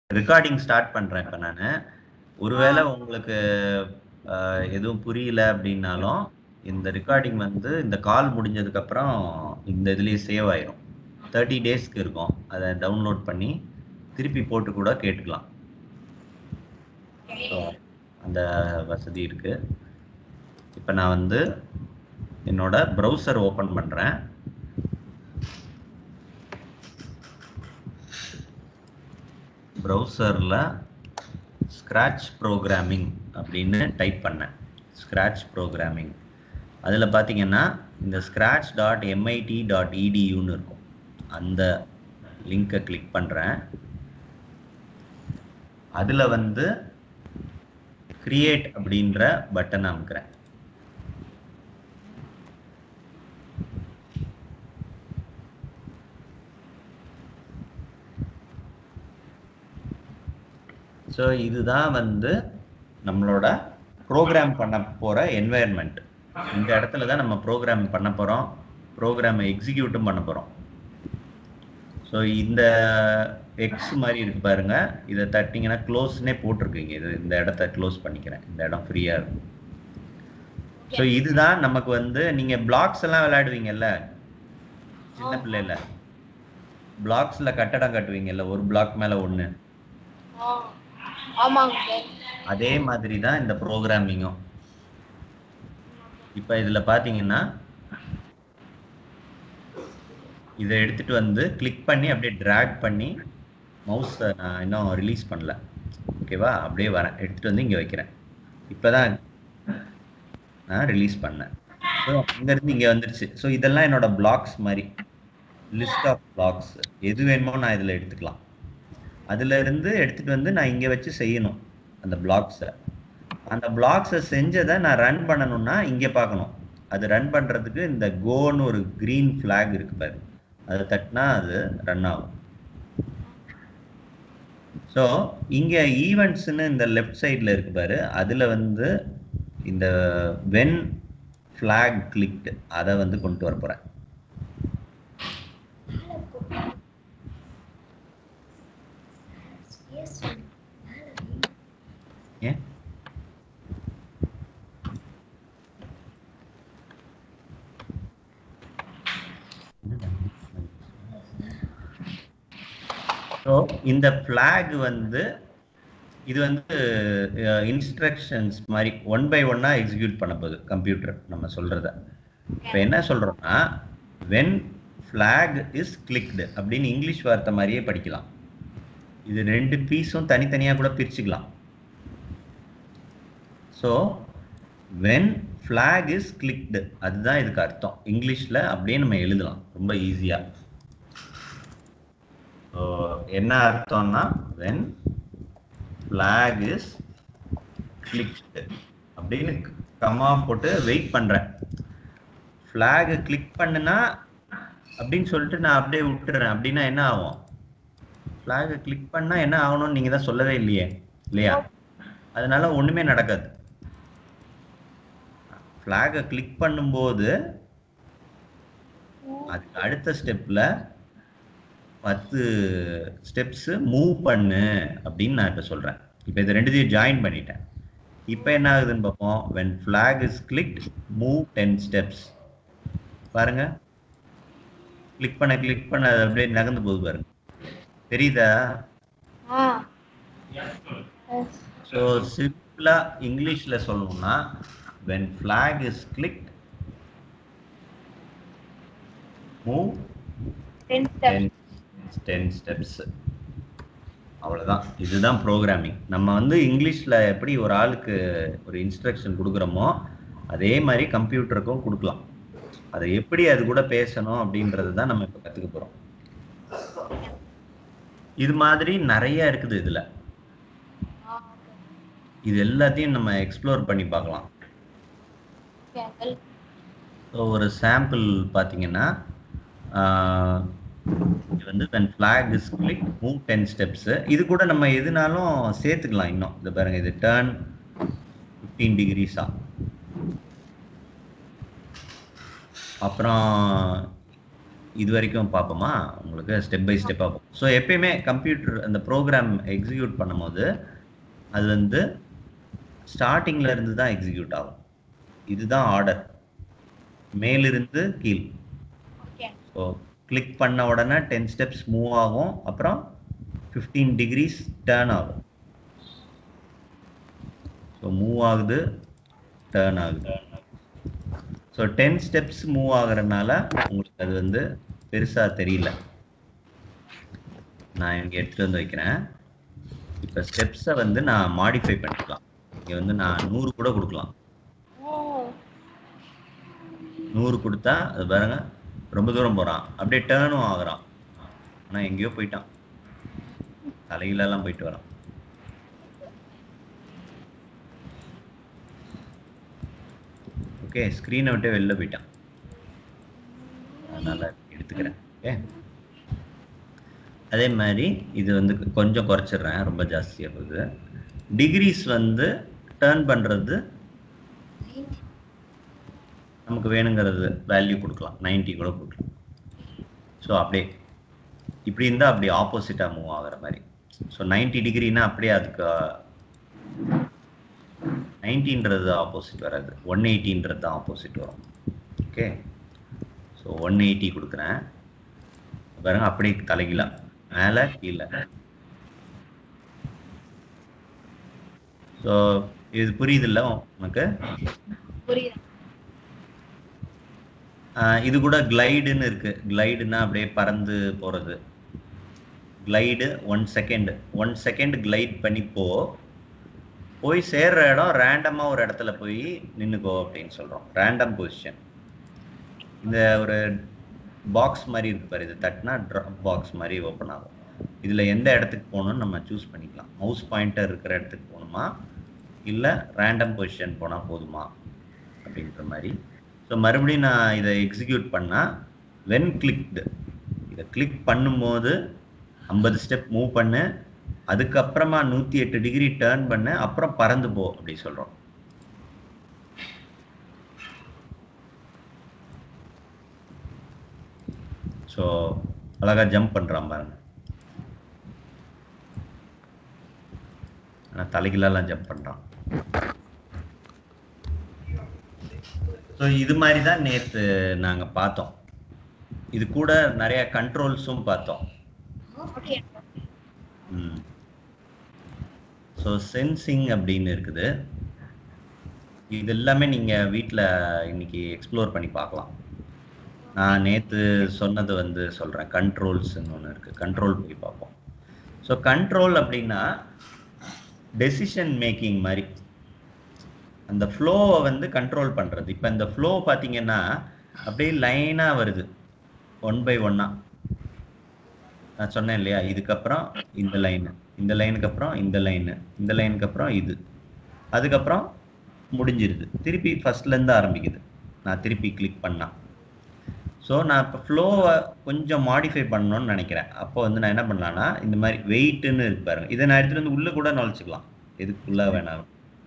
Recording start பண்றேன் இப்ப நான் ஒருவேளை உங்களுக்கு அஹ், எதுவும் புரியல அப்படின்னாலும் இந்த ரெக்கார்டிங் வந்து இந்த கால் முடிஞ்சதுக்கு அப்புறம் இந்த இதுலயே சேவ் ஆயிரும் தேர்ட்டி டேஸ்க்கு இருக்கும் அதை டவுன்லோட் பண்ணி திருப்பி போட்டு கூட கேட்டுக்கலாம் ஸோ அந்த வசதி இருக்கு இப்போ நான் வந்து என்னோட ப்ரௌசர் ஓப்பன் பண்றேன் ப்ரௌசரில் ஸ்க்ராட்ச் ப்ரோக்ராமிங் அப்படின்னு டைப் பண்ணேன் ஸ்க்ராட்ச் ப்ரோக்ராமிங் அதில் பார்த்தீங்கன்னா இந்த ஸ்க்ராட்ச் டாட் எம்ஐடி டாட் இடியூன்னு இருக்கும் அந்த லிங்கை கிளிக் பண்ணுறேன் அதில் வந்து கிரியேட் அப்படின்ற பட்டன் அமுக்கிறேன் ஸோ இதுதான் வந்து நம்மளோட ப்ரோக்ராம் பண்ண போகிற என்வாயர்மெண்ட் இந்த இடத்துல தான் நம்ம ப்ரோக்ராம் பண்ண போகிறோம் ப்ரோக்ராமை எக்ஸிக்யூட்டும் பண்ண போகிறோம் ஸோ இந்த எக்ஸ் மாதிரி இருக்கு பாருங்க இதை தட்டிங்கன்னா க்ளோஸ்னே போட்டிருக்கீங்க இது இந்த இடத்த க்ளோஸ் பண்ணிக்கிறேன் இந்த இடம் ஃப்ரீயாக இருக்கும் ஸோ இதுதான் நமக்கு வந்து நீங்கள் பிளாக்ஸ் எல்லாம் விளையாடுவீங்கல்ல சின்ன பிள்ளைல பிளாக்ஸில் கட்டடம் கட்டுவீங்கல்ல ஒரு பிளாக் மேலே ஒன்று ஆ ஆமாங்க சார் அதே மாதிரி தான் இந்த ப்ரோக்ராமிங்கும் இப்போ இதில் பார்த்தீங்கன்னா இதை எடுத்துட்டு வந்து கிளிக் பண்ணி அப்படியே ட்ராக் பண்ணி மவுஸை நான் இன்னும் ரிலீஸ் பண்ணல ஓகேவா அப்படியே வரேன் எடுத்துட்டு வந்து இங்கே வைக்கிறேன் இப்போ தான் நான் ரிலீஸ் பண்ணேன் ஸோ இங்கேருந்து இங்கே வந்துருச்சு ஸோ இதெல்லாம் என்னோட பிளாக்ஸ் மாதிரி லிஸ்ட் ஆஃப் பிளாக்ஸ் எது வேணுமோ நான் இதில் எடுத்துக்கலாம் அதுல இருந்து எடுத்துட்டு வந்து நான் இங்க வச்சு செய்யணும் அந்த பிளாக்ஸை அந்த பிளாக்ஸை செஞ்சதை நான் ரன் பண்ணணும்னா இங்க பார்க்கணும் அது ரன் பண்றதுக்கு இந்த கோன்னு ஒரு green flag இருக்கு பாரு அதை தட்டினா அது ரன் ஆகும் ஸோ இங்க ஈவெண்ட்ஸ்னு இந்த லெஃப்ட் சைடில் இருக்கு பாரு அதுல வந்து இந்த வென் flag கிளிக்டு அதை வந்து கொண்டு வர போறேன் ஏன் ஸோ இந்த ஃப்ளாக் வந்து இது வந்து இன்ஸ்ட்ரக்ஷன்ஸ் மாதிரி ஒன் பை ஒன்னா எக்ஸிக்யூட் பண்ண போகுது கம்ப்யூட்டர் நம்ம சொல்றத இப்போ என்ன சொல்றோம்னா வென் flag இஸ் கிளிக்டு அப்படின்னு இங்கிலீஷ் வார்த்தை மாதிரியே படிக்கலாம் இது ரெண்டு பீஸும் தனித்தனியாக கூட பிரிச்சுக்கலாம் so when flag is clicked அதுதான் இதுக்கு அர்த்தம் இங்கிலீஷில் அப்படியே நம்ம எழுதலாம் ரொம்ப ஈஸியாக ஸோ என்ன அர்த்தம்னா வென் flag இஸ் கிளிக்டு அப்படின்னு கமா போட்டு வெயிட் பண்ணுறேன் flag கிளிக் பண்ணுனா அப்படின்னு சொல்லிட்டு நான் அப்படியே விட்டுறேன் அப்படின்னா என்ன ஆகும் flag கிளிக் பண்ணா என்ன ஆகணும்னு நீங்க தான் சொல்லவே இல்லையே இல்லையா அதனால ஒண்ணுமே நடக்காது flag கிளிக் பண்ணும்போது அதுக்கு அடுத்த ஸ்டெப்ல பத்து ஸ்டெப்ஸ் மூவ் பண்ணு அப்படின்னு நான் இப்ப சொல்றேன் இப்போ இது ரெண்டுத்தையும் ஜாயின் பண்ணிட்டேன் இப்போ என்ன ஆகுதுன்னு பார்ப்போம் when flag is clicked move 10 steps பாருங்க கிளிக் பண்ண கிளிக் பண்ண அது அப்படியே நகர்ந்து போகுது பாருங்க தெரியுதா ஆ ஸோ சிம்பிளா இங்கிலீஷ்ல சொல்லணும்னா when flag is clicked move ten step 10 10 steps அவ்வளவுதான் இதுதான் ப்ரோக்ராமிங் நம்ம வந்து இங்கிலீஷ்ல எப்படி ஒரு ஆளுக்கு ஒரு இன்ஸ்ட்ரக்ஷன் கொடுக்குறோமோ அதே மாதிரி கம்ப்யூட்டருக்கும் கொடுக்கலாம் அதை எப்படி அது கூட பேசணும் அப்படின்றது தான் நம்ம இப்போ கற்றுக்க போகிறோம் இது மாதிரி நிறைய இருக்குது இதில் இது எல்லாத்தையும் நம்ம எக்ஸ்ப்ளோர் பண்ணி பார்க்கலாம் ஓகே ஸோ ஒரு சாம்பிள் பார்த்தீங்கன்னா ஆஹ், இது வந்து when flag is click move 10 steps இது கூட நம்ம எதுனாலும் சேர்த்துக்கலாம் இன்னும் இது பாருங்க இது டேர்ன் 15 டிகிரிஸா அப்புறம் இது வரைக்கும் பார்ப்போமா உங்களுக்கு ஸ்டெப் பை ஸ்டெப்பாக பார்ப்போம் ஸோ எப்பயுமே கம்ப்யூட்டர் அந்த ப்ரோக்ராம் எக்ஸிக்யூட் பண்ணும்போது அது வந்து ஸ்டார்டிங்ல இருந்து தான் எக்ஸிக்யூட் ஆகும் இதுதான் ஆர்டர் மேலிருந்து கீழ் ஓகே ஸோ கிளிக் பண்ண உடனே டென் ஸ்டெப்ஸ் மூவ் ஆகும் அப்புறம் ஃபிஃப்டீன் டிகிரிஸ் டேர்ன் ஆகும் ஸோ மூவ் ஆகுது டேர்ன் ஆகுது ஸோ டென் ஸ்டெப்ஸ் மூவ் ஆகுறதுனால உங்களுக்கு அது வந்து பெருசாக தெரியல நான் இங்கே எடுத்துகிட்டு வந்து வைக்கிறேன் இப்போ ஸ்டெப்ஸை வந்து நான் மாடிஃபை பண்ணிக்கலாம் இங்கே வந்து நான் நூறு கூட கொடுக்கலாம் ஓ நூறு கொடுத்தா அது பாருங்க ரொம்ப தூரம் போகிறான் அப்படியே டேர்னும் ஆகுறான் ஆனால் எங்கேயோ போயிட்டான் தலையிலலாம் போயிட்டு வரான் ஓகே ஸ்க்ரீனை விட்டு வெளில போயிட்டான் அதனால் எடுத்துக்கிறேன் ஓகே அதே மாதிரி இது வந்து கொஞ்சம் குறைச்சிடுறேன் ரொம்ப ஜாஸ்தியாக போகுது டிகிரிஸ் வந்து டேர்ன் பண்ணுறது நமக்கு வேணுங்கிறது வேல்யூ கொடுக்கலாம் 90 கூட கொடுக்கலாம் ஸோ அப்படியே இப்படி இருந்தால் அப்படி ஆப்போசிட்டாக மூவ் ஆகுற மாதிரி ஸோ 90 டிகிரினா அப்படியே அதுக்கு நைன்டின்றது ஆப்போசிட் வராது ஒன் எயிட்டின்றது தான் ஆப்போசிட் வரும் ஓகே ஸோ ஒன் எயிட்டி கொடுக்குறேன் பாருங்க அப்படியே தலைகீழா மேலே கீழே ஸோ இது புரியுதுல்ல உனக்கு புரியுது ஆஹ் இது கூட கிளைடுன்னு இருக்கு கிளைடுன்னா அப்படியே பறந்து போறது glide one second one second glide பண்ணி போ போய் சேர்ற இடம் ரேண்டமா ஒரு இடத்துல போய் நின்னுக்கோ அப்படின்னு சொல்றோம் ரேண்டம் பொசிஷன் இந்த ஒரு பாக்ஸ் மாதிரி இருக்கு பாரு இது தட்டினா ட்ராப் பாக்ஸ் மாதிரி ஓப்பன் ஆகும் இதுல எந்த இடத்துக்கு போகணும்னு நம்ம சூஸ் பண்ணிக்கலாம் மவுஸ் பாயிண்டர் இருக்கிற இடத்துக்கு போகணுமா இல்ல ரேண்டம் பொசிஷன் போனா போதுமா அப்படின்ற மாதிரி ஸோ மறுபடியும் நான் இதை எக்ஸிக்யூட் பண்ணால் வென் கிளிக்டு இதை கிளிக் பண்ணும்போது ஐம்பது ஸ்டெப் மூவ் பண்ணு அதுக்கப்புறமா நூற்றி எட்டு டிகிரி டேர்ன் பண்ணு அப்புறம் பறந்து போ அப்படி சொல்கிறோம் ஸோ அழகா ஜம்ப் பண்ணுறான் பாருங்க ஆனால் தலைகீழெல்லாம் ஜம்ப் பண்ணுறான் ஸோ இது மாதிரி தான் நேற்று நாங்கள் பார்த்தோம் இது கூட நிறைய கண்ட்ரோல்ஸும் பார்த்தோம் ஓகே ஸோ சென்சிங் அப்படின்னு இருக்குது இது எல்லாமே நீங்கள் வீட்டில் இன்னைக்கு எக்ஸ்ப்ளோர் பண்ணி பார்க்கலாம் நான் நேற்று சொன்னது வந்து சொல்கிறேன் கண்ட்ரோல்ஸ்னு ஒன்று இருக்குது கண்ட்ரோல் போய் பார்ப்போம் ஸோ கண்ட்ரோல் அப்படின்னா டெசிஷன் மேக்கிங் மாதிரி அந்த ஃப்ளோவை வந்து கண்ட்ரோல் பண்ணுறது இப்போ இந்த ஃப்ளோ பார்த்தீங்கன்னா அப்படியே லைனாக வருது ஒன் பை ஒன்னாக நான் சொன்னேன் இல்லையா இதுக்கப்புறம் இந்த லைனு இந்த லைனுக்கு அப்புறம் இந்த லைனு இந்த லைனுக்கு அப்புறம் இது அதுக்கப்புறம் முடிஞ்சிருது திருப்பி ஃபர்ஸ்ட்லேருந்து ஆரம்பிக்குது நான் திருப்பி கிளிக் பண்ணா ஸோ நான் இப்போ ஃப்ளோவை கொஞ்சம் மாடிஃபை பண்ணணும்னு நினைக்கிறேன் அப்போ வந்து நான் என்ன பண்ணலான்னா இந்த மாதிரி வெயிட்டுன்னு இருக்கு பாருங்க இதை நான் எடுத்துகிட்டு வந்து உள்ளே கூட நுழைச்சிக்கலாம் எதுக்குள்ளே வேணாம்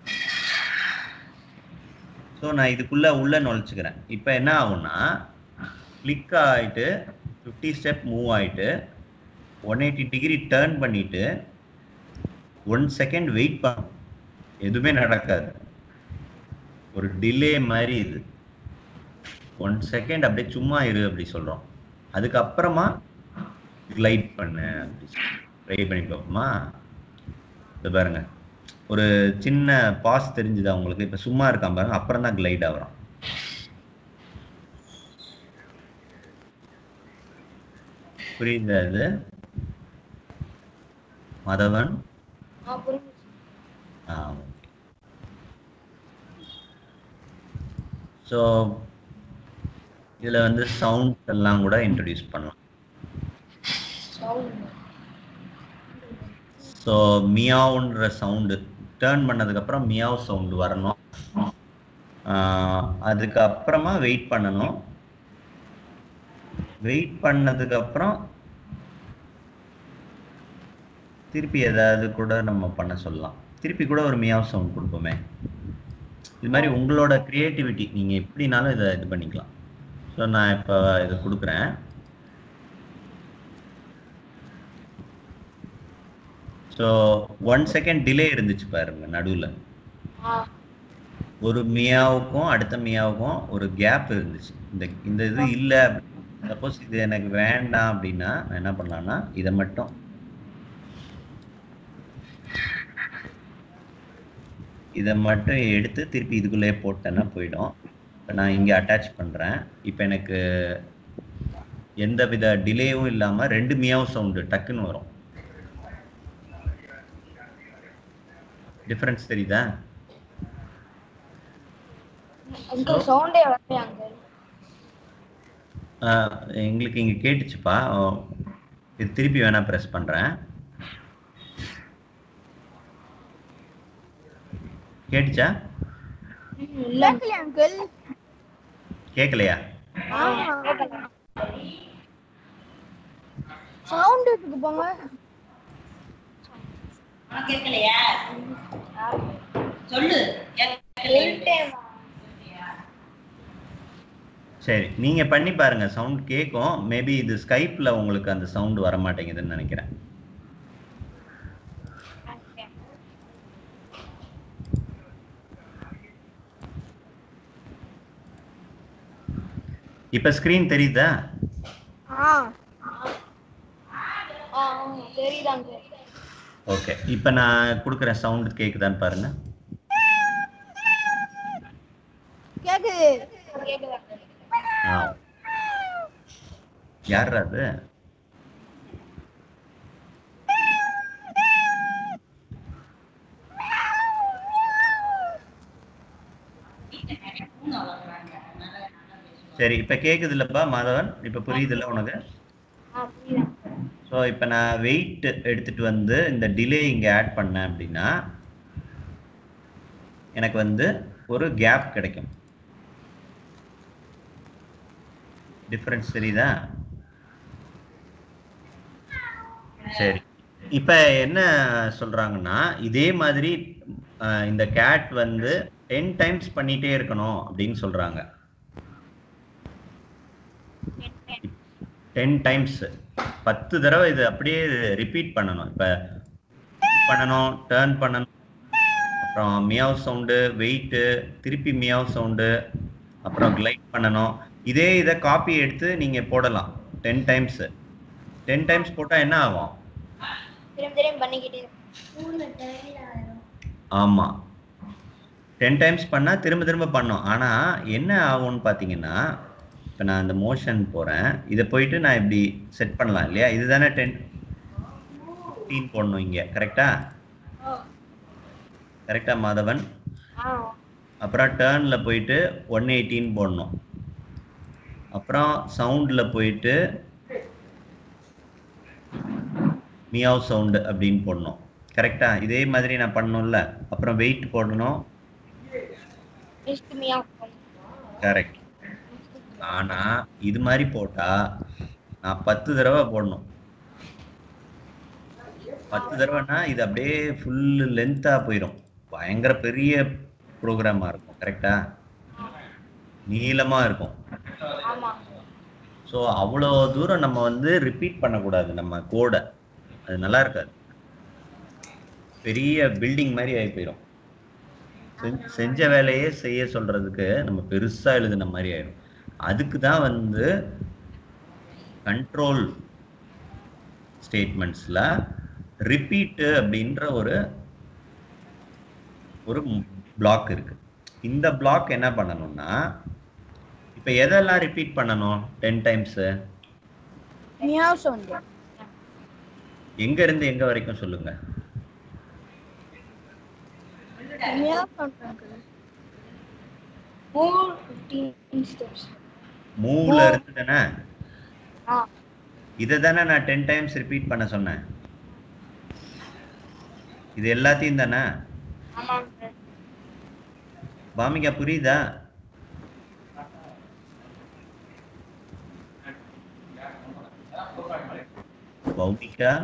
ஸோ நான் இதுக்குள்ளே உள்ளே நுழைச்சிக்கிறேன் இப்போ என்ன ஆகும்னா கிளிக் ஆகிட்டு ஃபிஃப்டி ஸ்டெப் மூவ் ஆகிட்டு ஒன் எயிட்டி டிகிரி டேர்ன் பண்ணிட்டு ஒன் செகண்ட் வெயிட் பண்ணும் எதுவுமே நடக்காது ஒரு டிலே மாதிரி இது ஒன் செகண்ட் அப்படியே சும்மா இரு அப்படி சொல்கிறோம் அதுக்கப்புறமா கிளைட் பண்ணு அப்படி ட்ரை பண்ணி பார்ப்போமா இது பாருங்க ஒரு சின்ன பாஸ் தெரிஞ்சுதா உங்களுக்கு இப்போ சும்மா இருக்கான் பாருங்க அப்புறம் தான் கிளைட் ஆகுறான் புரியுதா இது மதவன் ஆ புரியுது ஆ ஸோ இதில் வந்து சவுண்ட் எல்லாம் கூட இன்ட்ரடியூஸ் பண்ணலாம் சவுண்ட் ஸோ மியாவுன்ற சவுண்டு டேர்ன் பண்ணதுக்கப்புறம் மியாவ் சவுண்டு வரணும் ஆஹ் அதுக்கப்புறமா வெயிட் பண்ணணும் வெயிட் பண்ணதுக்கப்புறம் திருப்பி ஏதாவது கூட நம்ம பண்ண சொல்லலாம் திருப்பி கூட ஒரு மியாவ் சவுண்ட் கொடுப்போமே இது மாதிரி உங்களோட க்ரியேட்டிவிட்டி நீங்கள் எப்படினாலும் இதை இது பண்ணிக்கலாம் ஸோ நான் இப்போ இதை கொடுக்குறேன் ஸோ ஒன் செகண்ட் டிலே இருந்துச்சு பாருங்க நடுவில் ஆ ஒரு மியாவுக்கும் அடுத்த மியாவுக்கும் ஒரு கேப் இருந்துச்சு இந்த இந்த இது இல்லை சப்போஸ் இது எனக்கு வேண்டாம் அப்படின்னா நான் என்ன பண்ணலாம்னா இதை மட்டும் இதை மட்டும் எடுத்து திருப்பி இதுக்குள்ளேயே போட்டேன்னா போயிடும் இப்போ நான் இங்கே அட்டாச் பண்ணுறேன் இப்போ எனக்கு எந்த வித டிலேவும் இல்லாமல் ரெண்டு மியாவும் சவுண்டு டக்குன்னு வரும் டிஃப்ரென்ஸ் தெரியுதா அங்கிள் சவுண்டே வரலையே அங்கிள் ஆஹ் எங்களுக்கு இங்கே கேட்டுச்சுப்பா ஆஹ் இது திருப்பி வேணா ப்ரெஸ் பண்ணுறேன் கேட்டுச்சா இல்ல கேட்கலையா அங்கிள் கேட்கலையா சவுண்ட் இருக்கு போங்க உனக்கு கேட்கலையா சொல்லு கேட்கலையா? சரி நீங்கள் பண்ணி பாருங்க சவுண்ட் கேட்கும் மேபி இது ஸ்கைப்பில் உங்களுக்கு அந்த சவுண்ட் வர மாட்டேங்குதுன்னு நினைக்கிறேன் இப்போ ஸ்க்ரீன் தெரியுதா ஆ ஆ தெரியுது அங்கிள் ஓகே இப்போ நான் கொடுக்குற சவுண்ட் கேட்குதான்னு பாருங்க கேக்குது கேக்குது அங்கிள் ஆ யார் அது பூனை வளர்க்குறாங்க அதனால நல்லா பேசுவேன் சரி இப்போ கேட்குது இல்லைப்பா மாதவன் இப்போ புரியுதுல்ல உனக்கு ஆ புரியுது uncle. ஸோ இப்போ நான் வெயிட் எடுத்துட்டு வந்து இந்த டிலே இங்கே ஆட் பண்ணேன் அப்படின்னா எனக்கு வந்து ஒரு கேப் கிடைக்கும் டிஃப்ரென்ஸ் தெரியுதா சரி இப்போ என்ன சொல்றாங்கன்னா இதே மாதிரி அஹ், இந்த கேட் வந்து டென் டைம்ஸ் பண்ணிட்டே இருக்கணும் அப்படின்னு சொல்றாங்க டென் டைம்ஸ் பத்து தடவை இது அப்படியே ரிப்பீட் பண்ணணும் இப்போ பண்ணணும் டேர்ன் பண்ணணும் அப்புறம் மியாவ் சவுண்டு வெயிட்டு திருப்பி மியாவ் சவுண்டு அப்புறம் கிளைட் பண்ணணும் இதே இதை காப்பி எடுத்து நீங்கள் போடலாம் டென் டைம்ஸ் டென் டைம்ஸ் போட்டால் என்ன ஆகும் திரும்ப திரும்ப பண்ணிக்கிட்டே இருக்கணும். ஆமாம் டென் டைம்ஸ் பண்ணால் திரும்ப திரும்ப பண்ணோம் ஆனால் என்ன ஆகும்னு பார்த்தீங்கன்னா இப்போ நான் இந்த மோஷன் போகிறேன் இதை போயிட்டு நான் இப்படி செட் பண்ணலாம் இல்லையா இதுதானே டென் ஃபிஃப்டீன் போடணும் இங்கே கரெக்டா கரெக்டா மாதவன் ஆ அப்புறம் டேர்னில் போயிட்டு ஒன் எயிட்டின் போடணும் அப்புறம் சவுண்டில் போயிட்டு மியாவ் சவுண்டு அப்படின்னு போடணும் கரெக்டா இதே மாதிரி நான் பண்ணணும்ல அப்புறம் வெயிட் போடணும் நெக்ஸ்ட் மியா கரெக்ட் ஆனா இது மாதிரி போட்டா நான் பத்து தடவை போடணும் பத்து தடவைனா இது அப்படியே ஃபுல் லென்த்தா போயிடும் பயங்கர பெரிய ப்ரோக்ராமா இருக்கும் கரெக்டா நீளமா இருக்கும் ஆமா ஸோ அவ்வளோ தூரம் நம்ம வந்து ரிப்பீட் பண்ணக்கூடாது நம்ம கோடை அது நல்லா இருக்காது பெரிய பில்டிங் மாதிரி ஆகி போயிடும் செஞ்ச- செஞ்ச வேலையே செய்ய சொல்றதுக்கு நம்ம பெருசா எழுதுன மாதிரி ஆயிடும் அதுக்கு தான் வந்து கண்ட்ரோல் ஸ்டேட்மெண்ட்ஸ்ல ரிப்பீட்டு அப்படின்ற ஒரு ஒரு பிளாக் இருக்கு இந்த பிளாக் என்ன பண்ணணும்னா இப்போ எதெல்லாம் ரிப்பீட் பண்ணணும் டென் டைம்ஸு மியாவ் சவுண்ட் எங்க இருந்து எங்க வரைக்கும் சொல்லுங்க meow sound angle four fifteen steps மூல இருந்து தானே ஆ இதை தானே நான் டென் டைம்ஸ் ரிப்பீட் பண்ண சொன்னேன் இது எல்லாத்தையும் தானே ஆமா uncle. பாமிகா புரியுதா பௌமிகா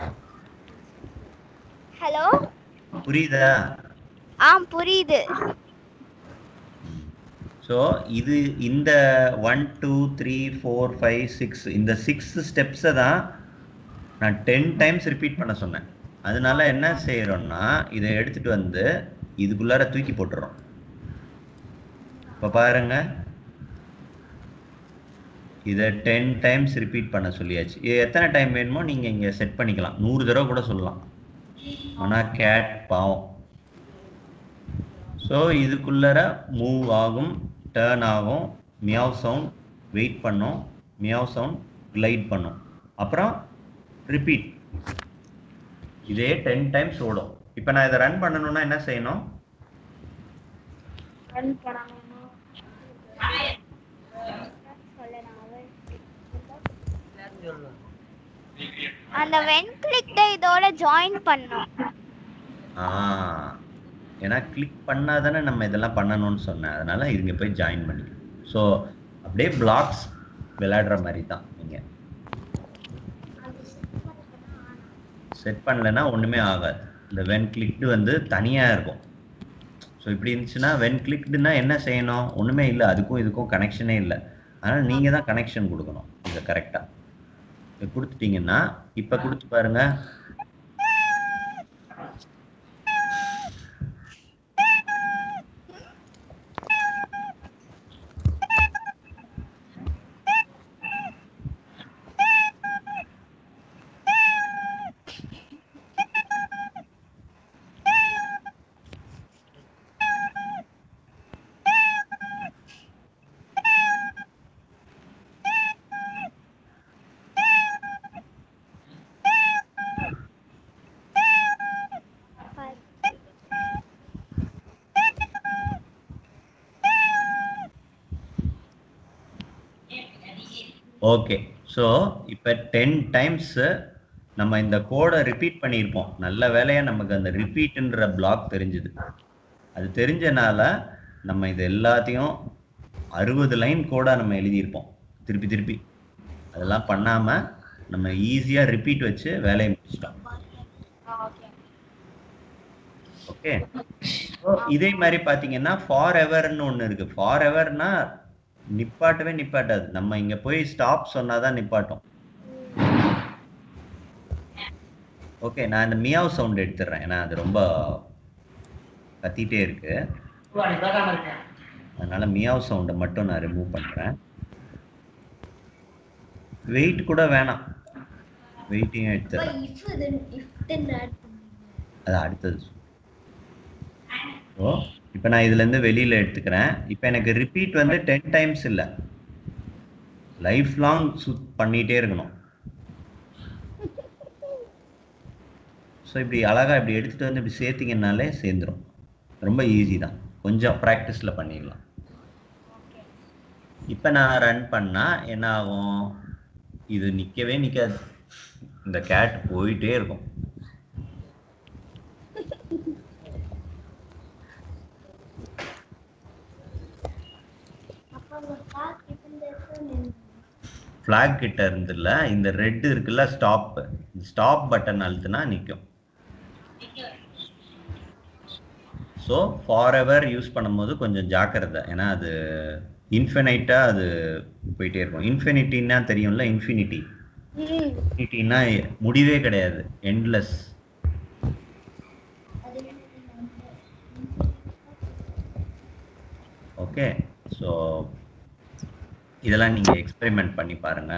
ஹலோ புரியுதா ஆ புரியுது ஸோ இது இந்த one two three four five six இந்த சிக்ஸ் ஸ்டெப்ஸை தான் நான் டென் டைம்ஸ் ரிப்பீட் பண்ண சொன்னேன் அதனால என்ன செய்யறோம்னா இதை எடுத்துட்டு வந்து இதுக்குள்ளார தூக்கி போட்டுறோம் இப்போ பாருங்க இதை டென் டைம்ஸ் ரிப்பீட் பண்ண சொல்லியாச்சு இது எத்தனை டைம் வேணுமோ நீங்கள் இங்கே செட் பண்ணிக்கலாம் நூறு தடவை கூட சொல்லலாம் ஆனால் கேட் பாவம் ஸோ இதுக்குள்ளர மூவ் ஆகும் டேர்ன் ஆகும் மியாவ் சவுண்ட் வெயிட் பண்ணும் மியாவ் சவுண்ட் கிளைட் பண்ணும் அப்புறம் ரிப்பீட் இதே டென் டைம்ஸ் ஓடும் இப்போ நான் இதை ரன் பண்ணணும்னா என்ன செய்யணும் ரன் பண்ணணும்னா அந்த வென் கிளிக் இதோட ஜாயின் பண்ணும் ஆ ஏன்னா கிளிக் பண்ணால் தானே நம்ம இதெல்லாம் பண்ணணும்னு சொன்னேன் அதனால இங்கே போய் ஜாயின் பண்ணிக்கணும் ஸோ அப்படியே பிளாக்ஸ் விளையாடுற மாதிரி தான் நீங்கள் செட் பண்ணலைன்னா ஒன்றுமே ஆகாது இந்த வென் கிளிக்டு வந்து தனியாக இருக்கும் ஸோ இப்படி இருந்துச்சுன்னா வென் கிளிக்டுனா என்ன செய்யணும் ஒன்றுமே இல்லை அதுக்கும் இதுக்கும் கனெக்ஷனே இல்லை அதனால் நீங்கள் தான் கனெக்ஷன் கொடுக்கணும் இதை கரெக்டாக இதை கொடுத்துட்டீங்கன்னா இப்போ கொடுத்து பாருங்க ஓகே ஸோ இப்போ டென் டைம்ஸு நம்ம இந்த கோடை ரிப்பீட் பண்ணியிருப்போம் நல்ல வேலையாக நமக்கு அந்த ரிப்பீட்டுன்ற பிளாக் தெரிஞ்சுது அது தெரிஞ்சனால நம்ம இது எல்லாத்தையும் அறுபது லைன் கோடாக நம்ம எழுதியிருப்போம் திருப்பி திருப்பி அதெல்லாம் பண்ணாமல் நம்ம ஈஸியாக ரிப்பீட் வச்சு வேலையை முடிச்சிட்டோம் ஓகே இதே மாதிரி பார்த்தீங்கன்னா ஃபார் எவர்னு ஒன்று இருக்கு ஃபார் எவர்னா நிப்பாட்டவே நிப்பாட்டாது நம்ம இங்க போய் ஸ்டாப் சொன்னாதான் நிப்பாட்டும் ஓகே நான் இந்த மியாவ் சவுண்ட் எடுத்துடுறேன் ஏன்னா அது ரொம்ப கத்திட்டே இருக்கு அதனால மியாவ் சவுண்டை மட்டும் நான் ரிமூவ் பண்றேன் வெயிட் கூட வேணாம் வெயிட்டையும் எடுத்துடுறேன் அது அடுத்தது ஓ இப்போ நான் இதுலேருந்து வெளியில் எடுத்துக்கிறேன் இப்போ எனக்கு ரிப்பீட் வந்து டென் டைம்ஸ் இல்லை லைஃப் லாங் சுத் பண்ணிகிட்டே இருக்கணும் ஸோ இப்படி அழகாக இப்படி எடுத்துகிட்டு வந்து இப்படி சேர்த்திங்கனாலே சேர்ந்துரும் ரொம்ப ஈஸி தான் கொஞ்சம் ப்ராக்டிஸில் பண்ணிடலாம் இப்போ நான் ரன் பண்ணால் என்ன ஆகும் இது நிற்கவே நிற்காது இந்த கேட் போயிட்டே இருக்கும் ஃப்ளாக் கிட்ட இருந்துல இந்த ரெட் இருக்குல்ல ஸ்டாப் ஸ்டாப் பட்டன் அழுத்துனா நிற்கும் ஸோ ஃபார் எவர் யூஸ் பண்ணும்போது கொஞ்சம் ஜாக்கிரதை ஏன்னா அது இன்ஃபினைட்டாக அது போயிட்டே இருக்கும் இன்ஃபினிட்டின்னா தெரியும்ல இன்ஃபினிட்டி இன்ஃபினிட்டின்னா முடிவே கிடையாது எண்ட்லெஸ் ஓகே ஸோ இதெல்லாம் நீங்கள் எக்ஸ்பெரிமெண்ட் பண்ணி பாருங்க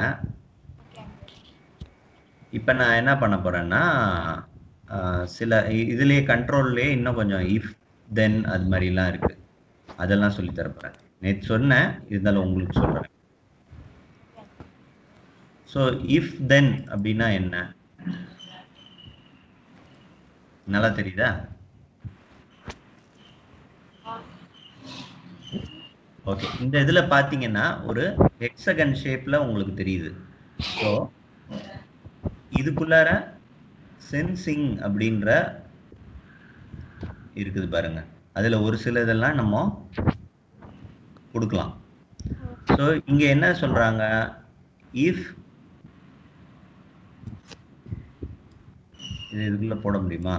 இப்போ நான் என்ன பண்ண போகிறேன்னா சில இ- இதுலயே கண்ட்ரோல்லே இன்னும் கொஞ்சம் இஃப் தென் அது மாதிரிலாம் இருக்குது அதெல்லாம் சொல்லி தரப்போகிறேன் நேற்று சொன்னேன் இருந்தாலும் உங்களுக்கு சொல்கிறேன் ஸோ இஃப் தென் அப்படின்னா என்ன நல்லா தெரியுதா ஓகே இந்த இதில் பார்த்தீங்கன்னா ஒரு ஹெக்ஸகன் ஷேப்பில் உங்களுக்கு தெரியுது ஸோ இதுக்குள்ளார சென்சிங் அப்படின்ற இருக்குது பாருங்க அதில் ஒரு சில இதெல்லாம் நம்ம கொடுக்கலாம் ஸோ இங்கே என்ன சொல்கிறாங்க இஃப் இது இதுக்குள்ளே போட முடியுமா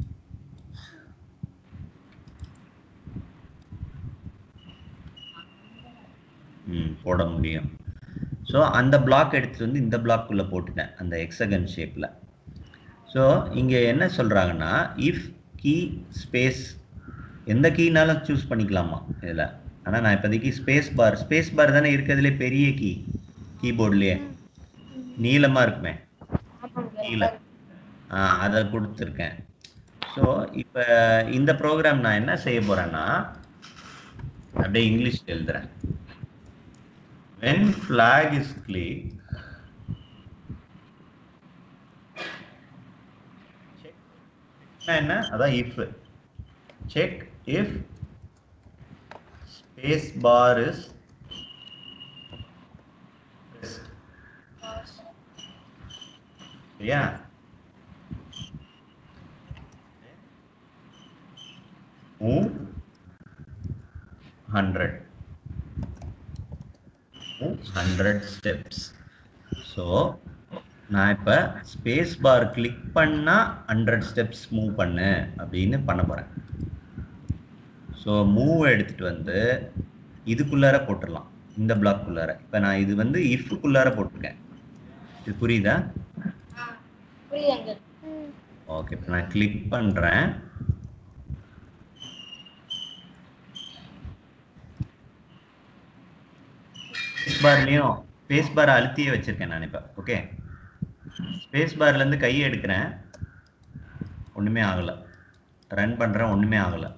ம் போட முடியும் ஸோ அந்த பிளாக் எடுத்துட்டு வந்து இந்த பிளாக்குள்ளே போட்டுட்டேன் அந்த எக்ஸகன் ஷேப்பில் ஸோ ஸோ இங்கே என்ன சொல்கிறாங்கன்னா இஃப் கீ ஸ்பேஸ் எந்த கீனாலும் சூஸ் பண்ணிக்கலாமா இதில் ஆனால் நான் இப்போதைக்கு ஸ்பேஸ் பார் ஸ்பேஸ் பார் தானே இருக்கிறதுலே பெரிய கீ கீபோர்ட்லேயே நீளமாக இருக்குமே ஆமாங்க கீழே ஆ அதை கொடுத்துருக்கேன் ஸோ இப்போ இந்த ப்ரோக்ராம் நான் என்ன செய்ய போகிறேன்னா அப்படியே இங்கிலீஷ் எழுதுறேன் when flag is clicked check என்ன அதான் if check if space bar is pressed சரியா move 100 move 100 steps so நான் இப்போ ஸ்பேஸ் பார் கிளிக் பண்ணா ஹண்ட்ரட் ஸ்டெப்ஸ் மூவ் பண்ணு அப்படின்னு பண்ண போகிறேன் ஸோ மூவ் எடுத்துட்டு வந்து இதுக்குள்ளார போட்டுடலாம் இந்த பிளாக்குள்ளார இப்போ நான் இது வந்து இஃப்க்குள்ளார போட்டிருக்கேன் இது புரியுதா ஆ புரியுதுங்க ஓகே இப்போ நான் கிளிக் பண்ணுறேன் ஸ்பேஸ் பார்லையும் ஸ்பேஸ் பார் அழுத்தியே வச்சிருக்கேன் நான் இப்போ ஓகே ஸ்பேஸ் பார்லேருந்து கையை எடுக்கிறேன் ஒன்றுமே ஆகலை ரன் பண்ணுறேன் ஒன்றுமே ஆகலை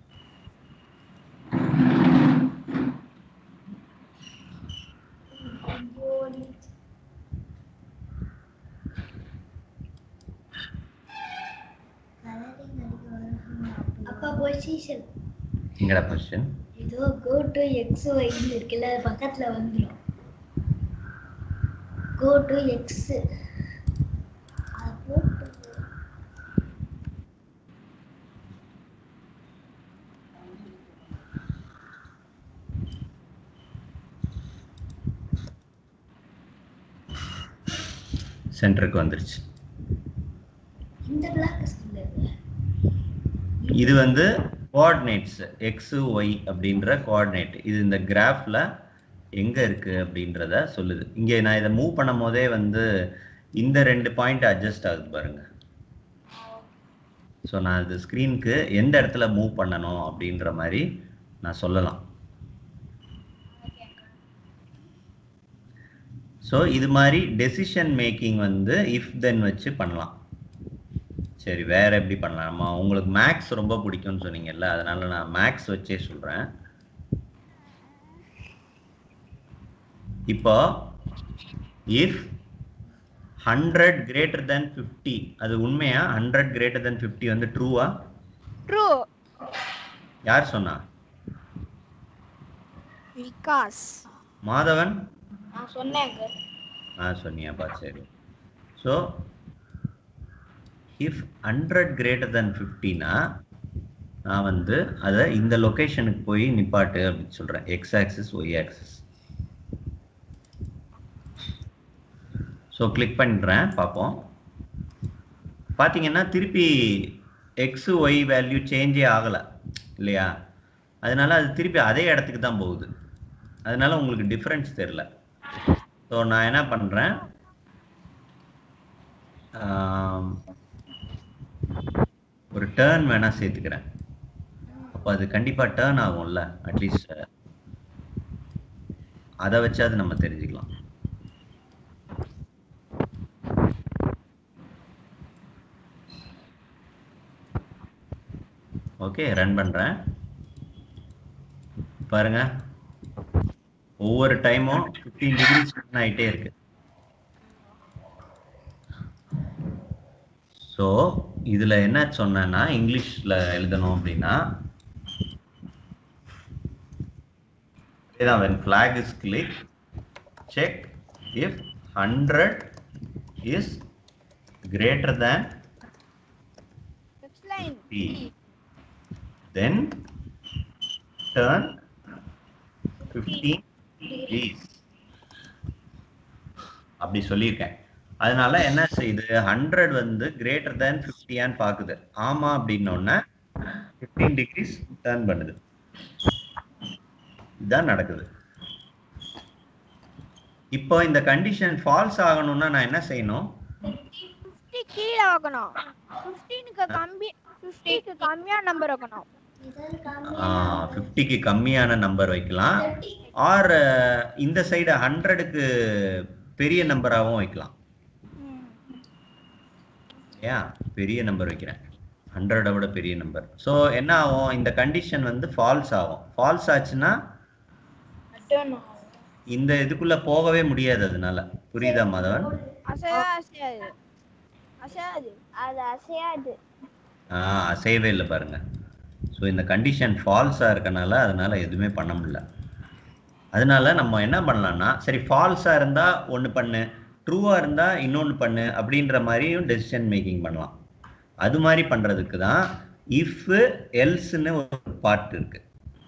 அப்பா பொசிஷன் எங்கடா பொசிஷன் ஏதோ கோ டு எக்ஸ் ஒய்னு இருக்குல்ல அது பக்கத்துல வந்துடும் கோ டு எக்ஸ் சென்டருக்கு வந்துருச்சு இந்த பிளாக் சொல்லுங்க இது வந்து கோஆர்டினேட்ஸ் எக்ஸ் ஒய் அப்படின்ற கோஆர்டினேட் இது இந்த கிராஃப்ல எங்க இருக்கு அப்படின்றத சொல்லுது இங்கே நான் இதை மூவ் பண்ணும் போதே வந்து இந்த ரெண்டு பாயிண்ட் அட்ஜஸ்ட் ஆகுது பாருங்க ஸோ நான் இது ஸ்க்ரீனுக்கு எந்த இடத்துல மூவ் பண்ணணும் அப்படின்ற மாதிரி நான் சொல்லலாம் ஸோ இது மாதிரி டெசிஷன் மேக்கிங் வந்து இஃப் தென் வச்சு பண்ணலாம் சரி வேற எப்படி பண்ணலாம் நம்ம உங்களுக்கு மேக்ஸ் ரொம்ப பிடிக்கும்னு சொன்னீங்கல்ல அதனால நான் மேக்ஸ் வச்சே சொல்றேன் இப்போ if hundred greater than fifty அது உண்மையா ஹண்ட்ரட் கிரேட்டர் தென் ஃபிஃப்டி வந்து ட்ரூவா ட்ரூ யார் சொன்னா விகாஸ் மாதவன் நான் சொன்னேங்க ஆ சொன்னியாப்பா சரி so if hundred greater than ஃபிஃப்டினா நான் வந்து அதை இந்த லொக்கேஷனுக்கு போய் நிப்பாட்டு அப்படின்னு சொல்கிறேன் X axis Y axis so click பண்ணுறேன் பார்ப்போம் பார்த்தீங்கன்னா திருப்பி எக்ஸ் ஒய் வேல்யூ சேஞ்சே ஆகலை இல்லையா அதனால அது திருப்பி அதே இடத்துக்கு தான் போகுது அதனால உங்களுக்கு டிஃப்ரென்ஸ் தெரில ஸோ நான் என்ன பண்ணுறேன் ஒரு டேர்ன் வேணா சேர்த்துக்கிறேன் அப்போ அது கண்டிப்பாக டேர்ன் ஆகும்ல அட்லீஸ்ட் அதை வச்சாது நம்ம தெரிஞ்சுக்கலாம் ஓகே ரன் பண்ணுறேன் பாருங்க ஒவ்வொரு டைமும் ஃபிஃப்டீன் டிகிரிஸ் ஆகிட்டே இருக்கு ஸோ இதில் என்ன சொன்னேன்னா இங்கிலீஷில் எழுதணும் அப்படின்னா இதான் when flag is clicked check if 100 is greater than line 50 then turn 15 degrees அப்படி சொல்லியிருக்கேன் அதனால என்ன செய்யுது ஹண்ட்ரட் வந்து கிரேட்டர் தேன் ஃபிஃப்டியான்னு பார்க்குது ஆமா அப்படின்னோடனே ஃபிஃப்டீன் டிகிரிஸ் டர்ன் பண்ணுது இதுதான் நடக்குது இப்போ இந்த கண்டிஷன் ஃபால்ஸ் ஆகணும்னா நான் என்ன செய்யணும் ஃபிஃப்டி கீழே வைக்கணும் ஃபிஃப்டீனுக்கு கம்மி ஃபிஃப்டிக்கு கம்மியான நம்பர் வைக்கணும் ஏதாவது காமி ஃபிஃப்டிக்கு கம்மியான நம்பர் வைக்கலாம் ஆர் இந்த சைடு ஹண்ட்ரடுக்கு பெரிய நம்பராகவும் வைக்கலாம் ஏன் பெரிய நம்பர் வைக்கிறேன் ஹண்ட்ரடை விட பெரிய நம்பர் ஸோ என்ன ஆகும் இந்த கண்டிஷன் வந்து ஃபால்ஸ் ஆகும் ஃபால்ஸ் ஆச்சுன்னா அட்டர்ன் இந்த இதுக்குள்ள போகவே முடியாது அதனால புரியுதா மாதவன் அசையா அசையாது அசையாது அது அசையாது ஆ அசையவே இல்லை பாருங்க ஸோ இந்த கண்டிஷன் ஃபால்ஸாக இருக்கனால அதனால எதுவுமே பண்ண முடியல அதனால நம்ம என்ன பண்ணலாம்னா சரி ஃபால்ஸாக இருந்தால் ஒன்று பண்ணு ட்ரூவாக இருந்தால் இன்னொன்று பண்ணு அப்படின்ற மாதிரியும் டெசிஷன் மேக்கிங் பண்ணலாம் அது மாதிரி பண்ணுறதுக்கு தான் இஃப் எல்ஸ்னு ஒரு பார்ட் இருக்கு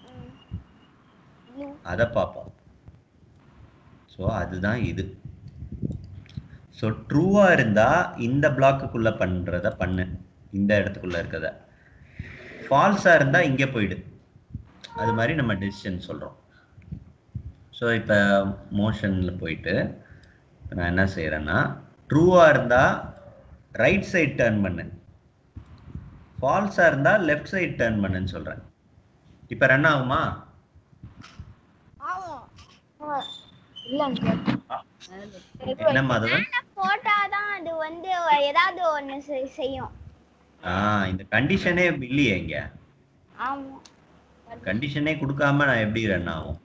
அதை பார்ப்போம் ஸோ அதுதான் இது ஸோ ட்ரூவாக இருந்தால் இந்த பிளாக்குக்குள்ளே பண்ணுறத பண்ணு இந்த இடத்துக்குள்ளே இருக்கத ஃபால்ஸாக இருந்தால் இங்கே போயிடு அது மாதிரி நம்ம டெசிஷன் சொல்கிறோம் ஸோ இப்போ மோஷனில் போயிட்டு இப்ப நான் என்ன செய்கிறேன்னா ட்ரூவாக இருந்தால் ரைட் சைடு டேர்ன் பண்ணு ஃபால்ஸாக இருந்தால் லெஃப்ட் சைடு டேர்ன் பண்ணுன்னு சொல்கிறேன் இப்போ ரன் ஆகுமா ஆகும் இல்ல அங்கிள் என்ன மாதவன் போட்டாதான் அது வந்து ஏதாவது ஒண்ணு செய்- செய்யும் ஆ இந்த கண்டிஷனே இல்லையே இங்கே ஆமா கண்டிஷனே கொடுக்காம நான் எப்படி ரன் ஆகும்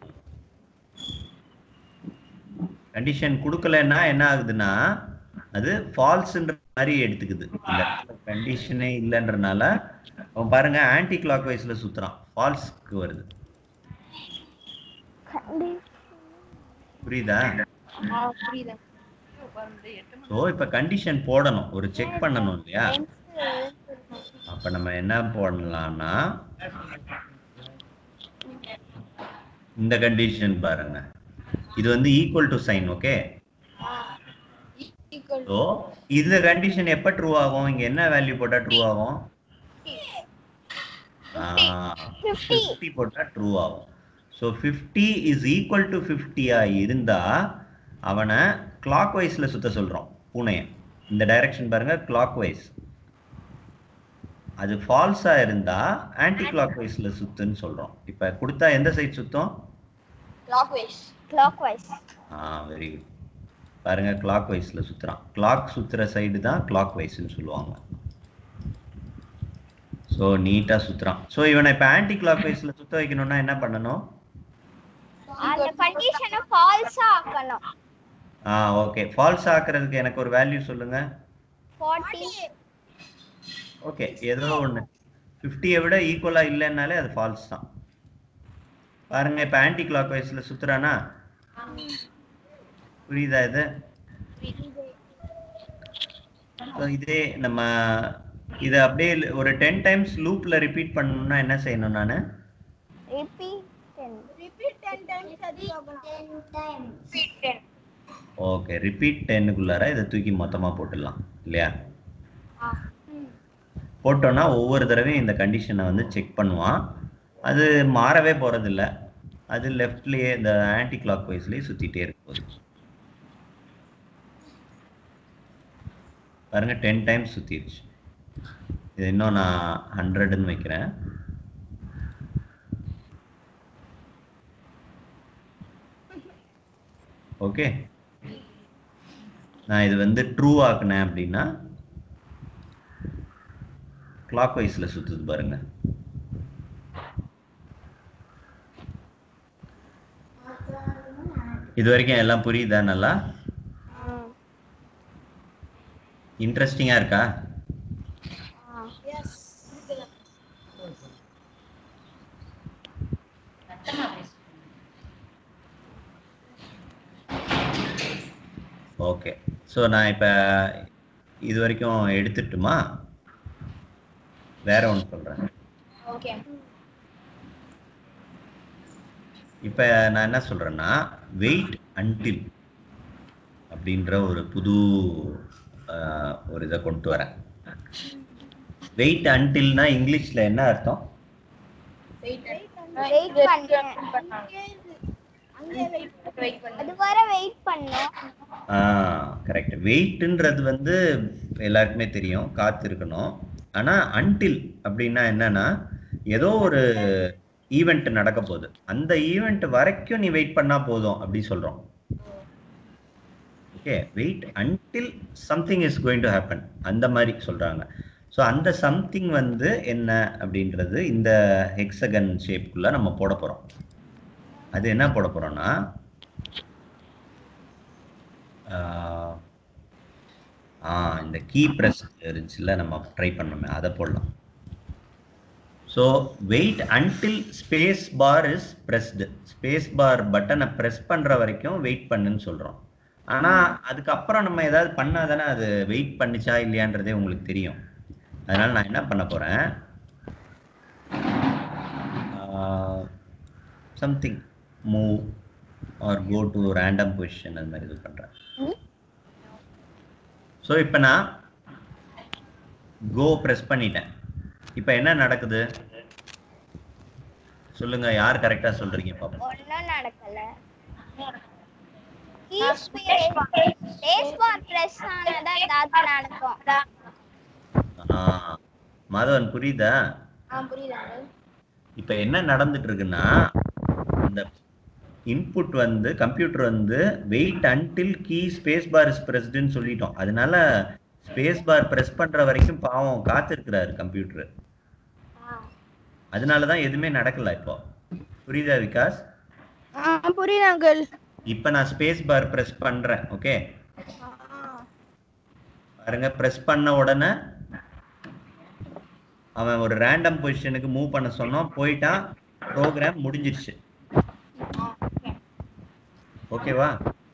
கண்டிஷன் கொடுக்கலன்னா என்ன ஆகுதுன்னா அது ஃபால்ஸ்ன்ற மாதிரி எடுத்துக்குது இந்த கண்டிஷனே இல்லைன்றனால அவன் பாருங்க ஆன்டி கிளாக் வைஸ்ல சுத்துறான் ஃபால்ஸ்க்கு வருது புரியுதா புரியுது ஸோ இப்போ கண்டிஷன் போடணும் ஒரு செக் பண்ணணும் இல்லையா அப்ப நம்ம என்ன போடலாம்னா இந்த கண்டிஷன் பாருங்க இது வந்து equal to sign okay equal so இந்த கண்டிஷன் எப்போ ட்ரூ ஆகும் இங்க என்ன வேல்யூ போட்டா ட்ரூ ஆகும் ஃபிஃப்டி போட்டா ட்ரூ ஆகும் so fifty is equal to ஃபிஃப்டியா இருந்தா அவனை கிளாக் வைஸ்ல சுத்த சொல்றோம் பூனைய இந்த டைரக்ஷன் பாருங்க கிளாக் வைஸ் அது ஃபால்ஸா இருந்தா ஆன்டி கிளாக் வைஸ்ல சுத்துன்னு சொல்றோம் இப்ப கொடுத்தா எந்த சைடு சுத்தும் கிளாக் வைஸ் கிளாக் வைஸ் ஆ வெரி குட் பாருங்க கிளாக் வைஸ்ல சுத்துறான் கிளாக் சுத்துற சைடு தான் கிளாக் வைஸ்னு சொல்லுவாங்க ஸோ நீட்டா சுத்துறான் ஸோ இவனை இப்போ ஆன்டி கிளாக் வைஸ்ல சுத்த வைக்கணும்னா என்ன பண்ணணும் அந்த கண்டிஷனை ஃபால்ஸா ஆக்கணும் ஆ ஓகே ஃபால்ஸ் ஆக்குறதுக்கு எனக்கு ஒரு வேல்யூ சொல்லுங்க 40 ஓகே ஏதோ ஒன்று ஃபிஃப்டியை விட ஈக்குவலாக இல்லைன்னாலே அது ஃபால்ஸ் தான் பாருங்க இப்போ ஆன்டி கிளாக் வைஸில் சுத்துறானா புரியுதா இது So, இதே நம்ம இதை அப்படியே ஒரு டென் டைம்ஸ் லூப்பில் ரிப்பீட் பண்ணணும்னா என்ன செய்யணும் நான் ரிப்பீட் 10 ரிப்பீட் 10 டைம்ஸ் அது ஆகணும் ரிப்பீட் டென் ஓகே ரிப்பீட் டென்னுக்குள்ளார இதை தூக்கி மொத்தமாக போட்டுடலாம் இல்லையா போட்டோன்னா ஒவ்வொரு தடவையும் இந்த கண்டிஷனை வந்து செக் பண்ணுவான் அது மாறவே போகிறதில்ல அது லெஃப்ட்லேயே இந்த ஆன்டி கிளாக் வைஸ்லேயே சுற்றிட்டே இருக்கும் போது பாருங்க டென் டைம்ஸ் சுற்றிடுச்சு இது இன்னும் நான் ஹண்ட்ரட்னு வைக்கிறேன் ஓகே நான் இது வந்து ட்ரூ ஆக்குனேன் அப்படின்னா கிளாக் வைஸ்ல சுத்துது பாருங்க இது வரைக்கும் எல்லாம் புரியுதா நல்லா இன்ட்ரெஸ்டிங்கா இருக்கா சத்தமா பேசு ஓகே ஸோ நான் இப்போ இது வரைக்கும் எடுத்துட்டுமா வேற ஒன்று சொல்கிறேன் ஓகே இப்போ நான் என்ன சொல்கிறேன்னா வெயிட் அன்டில் அப்படின்ற ஒரு புது ஆஹ், ஒரு இதை கொண்டு வரேன் வெயிட் அன்டில்னா இங்கிலீஷில் என்ன அர்த்தம் வெயிட் வெயிட் பண்ணு வெயிட் பண்ணு அது வர வெயிட் பண்ணோம் ஆ கரெக்ட் வெயிட்ன்றது வந்து எல்லாருக்குமே தெரியும் காத்து இருக்கணும் ஆனா அன்டில் அப்படின்னா என்னன்னா ஏதோ ஒரு ஈவெண்ட் நடக்க போகுது அந்த ஈவெண்ட் வரைக்கும் நீ வெயிட் பண்ணா போதும் அப்படி சொல்றோம் okay wait until something is going to happen அந்த மாதிரி சொல்றாங்க ஸோ அந்த சம்திங் வந்து என்ன அப்படின்றது இந்த ஹெக்ஸகன் ஷேப்புக்குள்ள நம்ம போட போறோம் அது என்ன போட போறோம்னா ஆஹ் ஆ இந்த கீ ப்ரெஸ் இருந்துச்சுல்ல நம்ம ட்ரை பண்ணோமே அதை போடலாம் so wait until space bar is pressed space bar பட்டனை ப்ரெஸ் பண்ணுற வரைக்கும் வெயிட் பண்ணுன்னு சொல்கிறோம் ஆனால் அதுக்கப்புறம் நம்ம ஏதாவது பண்ணால் தானே அது வெயிட் பண்ணுச்சா இல்லையான்றதே உங்களுக்கு தெரியும் அதனால் நான் என்ன பண்ண போகிறேன் something move or go to random position அந்த மாதிரி இது பண்ணுறேன் ஸோ இப்போ நான் கோ ப்ரெஸ் பண்ணிட்டேன் இப்போ என்ன நடக்குது சொல்லுங்க யார் கரெக்டா சொல்றீங்க பாப்போம் ஒன்றும் நடக்கல key space space bar press ஆனதா ஏதாவது நடக்கும் ஆ, மாதவன் புரியுதா ஆ புரியுது uncle. இப்போ என்ன நடந்துட்டு இருக்குன்னா இந்த இன்புட் வந்து கம்ப்யூட்டர் வந்து wait until key space bar is பிரஸ்டுன்னு சொல்லிட்டோம் அதனால ஸ்பேஸ் பார் பிரஸ் பண்ற வரைக்கும் பாவம் காத்திருக்கிறாரு கம்ப்யூட்டர் ஆ அதனால தான் எதுவுமே நடக்கல இப்போ புரியுதா விகாஸ் புரியுது அங்கிள் இப்போ நான் ஸ்பேஸ் பார் பிரஸ் பண்றேன் ஓகே பாருங்க பிரஸ் பண்ண உடனே அவன் ஒரு ரேண்டம் பொசிஷனுக்கு மூவ் பண்ண சொன்னோம் போயிட்டான் ப்ரோக்ராம் முடிஞ்சிருச்சு ஓகேவா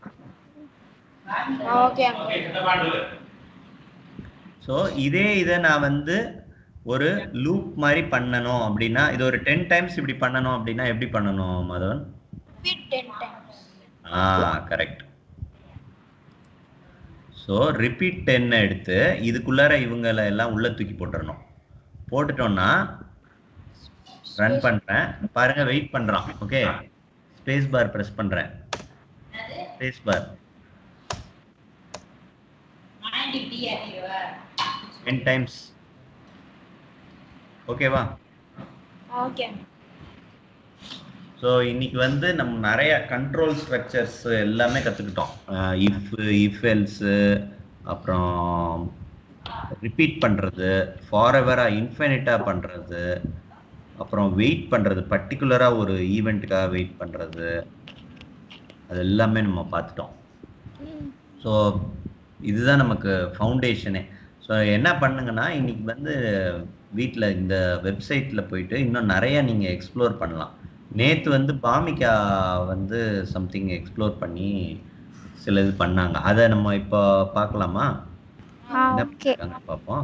ஓகே uncle. ஸோ இதே இதை நான் வந்து ஒரு லூப் மாதிரி பண்ணணும் அப்படின்னா இது ஒரு டென் டைம்ஸ் இப்படி பண்ணணும் அப்படின்னா எப்படி பண்ணணும் மதவன் repeat 10 times ஆ கரெக்ட் ஸோ ரிப்பீட் டென் எடுத்து இதுக்குள்ளார இவங்களை எல்லாம் உள்ள தூக்கி போட்டுறணும் போட்டுட்டோம்னா ரன் பண்றேன் பாருங்க வெயிட் பண்றான் ஓகே ஸ்பேஸ் பார் பிரஸ் பண்றேன் ஸ்பேஸ் பார் மைண்ட் இப்படி ஆக்கிடுவா டென் டைம்ஸ் ஓகேவா ஓகே ஸோ இன்னைக்கு வந்து நம்ம நிறைய கண்ட்ரோல் ஸ்ட்ரக்சர்ஸ் எல்லாமே கற்றுக்கிட்டோம் இஃப் இஃப் எல்ஸு அப்புறம் ரிப்பீட் பண்ணுறது ஃபாரெவராக இன்ஃபினிட்டாக பண்ணுறது அப்புறம் வெயிட் பண்ணுறது பர்டிகுலராக ஒரு ஈவெண்ட்டுக்காக வெயிட் பண்ணுறது அது எல்லாமே நம்ம பார்த்துட்டோம் ஸோ இதுதான் நமக்கு ஃபவுண்டேஷனே ஸோ என்ன பண்ணுங்கன்னா இன்னைக்கு வந்து வீட்டில் இந்த வெப்சைட்டில் போயிட்டு இன்னும் நிறைய நீங்கள் எக்ஸ்ப்ளோர் பண்ணலாம் நேற்று வந்து பாமிகா வந்து சம்திங் எக்ஸ்ப்ளோர் பண்ணி சில இது பண்ணாங்க அதை நம்ம இப்போ பார்க்கலாமா என்ன ஓகே பண்ணிருக்காங்க பார்ப்போம்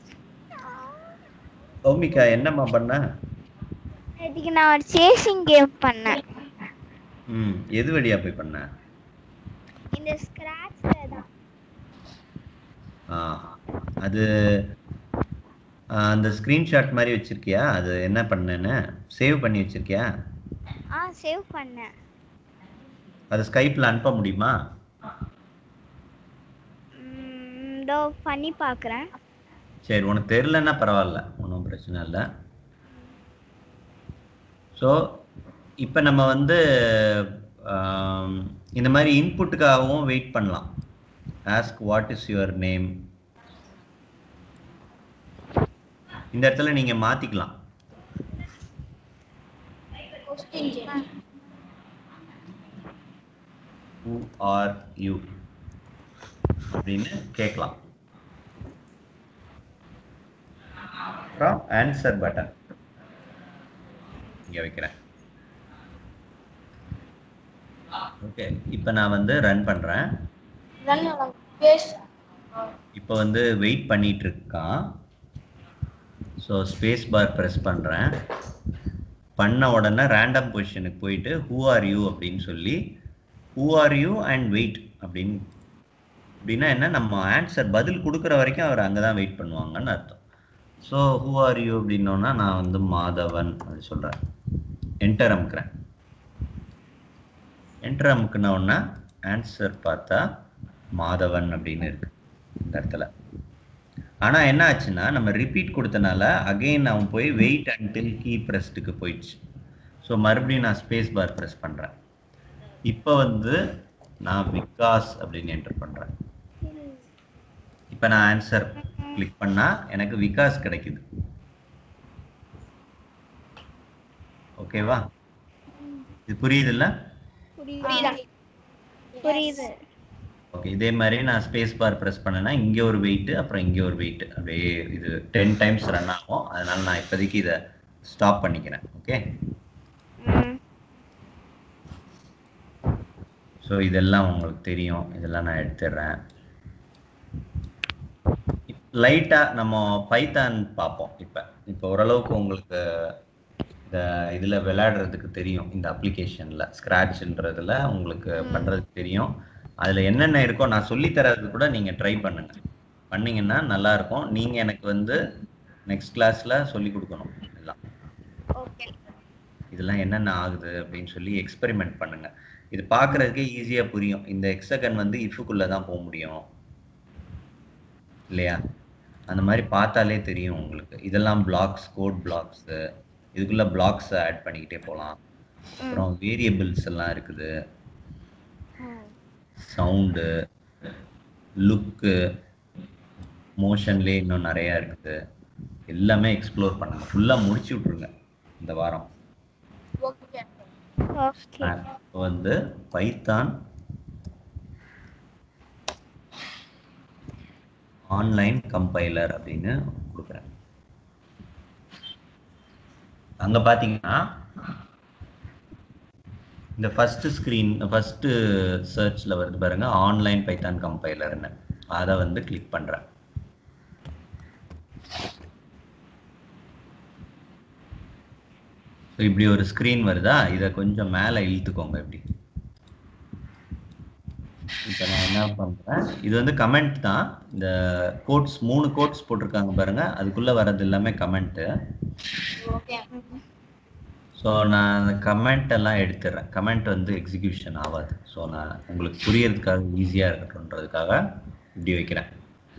பௌமிகா என்னம்மா பண்ண இதுக்கு நான் ஒரு சேசிங் கேம் பண்ணேன் ம் எது வழியா போய் பண்ண இந்த ஸ்கிராட்ச்ல தான் ஆ அது ஆ, அந்த ஸ்க்ரீன்ஷாட் மாதிரி வச்சிருக்கியா அது என்ன பண்ணேன்னு சேவ் பண்ணி வச்சிருக்கியா ஆ சேவ் பண்ணேன் அது ஸ்கைப்பில் அனுப்ப முடியுமா ம், இதோ பண்ணி பார்க்குறேன் சரி உனக்கு தெரிலன்னா பரவாயில்ல ஒன்றும் பிரச்சனை இல்லை ஸோ இப்போ நம்ம வந்து ஆம், இந்த மாதிரி இன்புட்டுக்காகவும் வெயிட் பண்ணலாம் ask what is your name இந்த இடத்துல நீங்கள் மாற்றிக்கலாம் question change who are you அப்படின்னு கேட்கலாம் அப்புறம் ஆன்சர் பட்டன் இங்கே வைக்கிறேன் ஓகே இப்போ நான் வந்து ரன் பண்ணுறேன் run along space இப்போ வந்து வெயிட் பண்ணிட்டு இருக்கான் ஸோ ஸ்பேஸ் பார் ப்ரெஸ் பண்ணுறேன் பண்ண உடனே ரேண்டம் பொசிஷனுக்கு போயிட்டு ஹூ ஆர் யூ அப்படின்னு சொல்லி who are you and wait அப்படின்னு அப்படின்னா என்ன நம்ம ஆன்சர் பதில் கொடுக்குற வரைக்கும் அவர் அங்கே தான் வெயிட் பண்ணுவாங்கன்னு அர்த்தம் ஸோ ஹூ ஆர் யூ அப்படின்னோன்னா நான் வந்து மாதவன் அப்படி சொல்கிறேன் என்டர் அமுக்கிறேன் என்டர் அமுக்குனோன்னா ஆன்சர் பார்த்தா மாதவன் அப்படின்னு இருக்கு இந்த இடத்துல ஆனா என்ன ஆச்சுன்னா நம்ம ரிப்பீட் கொடுத்தனால அகைன் அவன் போய் வெயிட் அன்டில் கீ ப்ரெஸ்டுக்கு போயிடுச்சு ஸோ மறுபடியும் நான் ஸ்பேஸ் பார் ப்ரெஸ் பண்றேன் இப்போ வந்து நான் விகாஸ் அப்படின்னு என்டர் பண்றேன் இப்போ நான் ஆன்சர் கிளிக் பண்ணா எனக்கு விகாஸ் கிடைக்குது ஓகேவா இது புரியுதுல்ல புரியுது புரியுது ஓகே இதே மாதிரி நான் ஸ்பேஸ் பார் ப்ரெஸ் பண்ணேன்னா இங்கே ஒரு வெயிட் அப்புறம் இங்கே ஒரு வெயிட் அப்படியே இது டென் டைம்ஸ் ரன் ஆகும் அதனால நான் இப்போதைக்கு இதை ஸ்டாப் பண்ணிக்கிறேன் ஓகே ம் ஸோ இதெல்லாம் உங்களுக்கு தெரியும் இதெல்லாம் நான் எடுத்துடுறேன் லைட்டாக நம்ம பைத்தான் பார்ப்போம் இப்போ இப்போ ஓரளவுக்கு உங்களுக்கு இந்த இதில் விளையாடுறதுக்கு தெரியும் இந்த அப்ளிகேஷனில் ஸ்க்ராட்ச்ன்றதுல உங்களுக்கு பண்ணுறதுக்கு தெரியும் அதில் என்னென்ன இருக்கோ நான் சொல்லித் தரது கூட நீங்கள் ட்ரை பண்ணுங்க பண்ணீங்கன்னா நல்லா இருக்கும் நீங்கள் எனக்கு வந்து நெக்ஸ்ட் கிளாஸில் சொல்லி கொடுக்கணும் எல்லாம் ஓகே இதெல்லாம் என்னென்ன ஆகுது அப்படின்னு சொல்லி எக்ஸ்பெரிமெண்ட் பண்ணுங்க இது பார்க்கறதுக்கே ஈஸியா புரியும் இந்த எக்ஸகன் வந்து இஃபுக்குள்ள தான் போக முடியும் இல்லையா அந்த மாதிரி பார்த்தாலே தெரியும் உங்களுக்கு இதெல்லாம் பிளாக்ஸ் கோட் பிளாக்ஸ் இதுக்குள்ள பிளாக்ஸ் ஆட் பண்ணிக்கிட்டே போகலாம் அப்புறம் வேரியபிள்ஸ் எல்லாம் இருக்குது சவுண்டு லுக்கு மோஷன்லேயே இன்னும் நிறையா இருக்குது எல்லாமே எக்ஸ்ப்ளோர் பண்ணுங்க ஃபுல்லாக முடிச்சு விட்ருங்க இந்த வாரம் ஓகே ஓகே நான் இப்ப வந்து பைத்தான் ஆன்லைன் கம்பைலர் அப்படின்னு கொடுக்குறேன் அங்க பாத்தீங்கன்னா இந்த ஃபர்ஸ்ட் ஸ்க்ரீன் ஃபர்ஸ்ட் சர்ச்ல வருது பாருங்க ஆன்லைன் பைத்தான் கம்பைலர்னு அதை வந்து கிளிக் பண்றேன் ஸோ இப்படி ஒரு ஸ்க்ரீன் வருதா இதை கொஞ்சம் மேலே இழுத்துக்கோங்க இப்படி இப்போ நான் என்ன பண்ணுறேன் இது வந்து கமெண்ட் தான் இந்த கோட்ஸ் மூணு கோட்ஸ் போட்டிருக்காங்க பாருங்க அதுக்குள்ளே வர்றது எல்லாமே கமெண்ட்டு ஓகே ஸோ நான் அந்த கமெண்ட் எல்லாம் எடுத்துடுறேன் கமெண்ட் வந்து எக்ஸிக்யூஷன் ஆகாது ஸோ நான் உங்களுக்கு புரியறதுக்காக ஈஸியாக இருக்கட்டும்ன்றதுக்காக இப்படி வைக்கிறேன்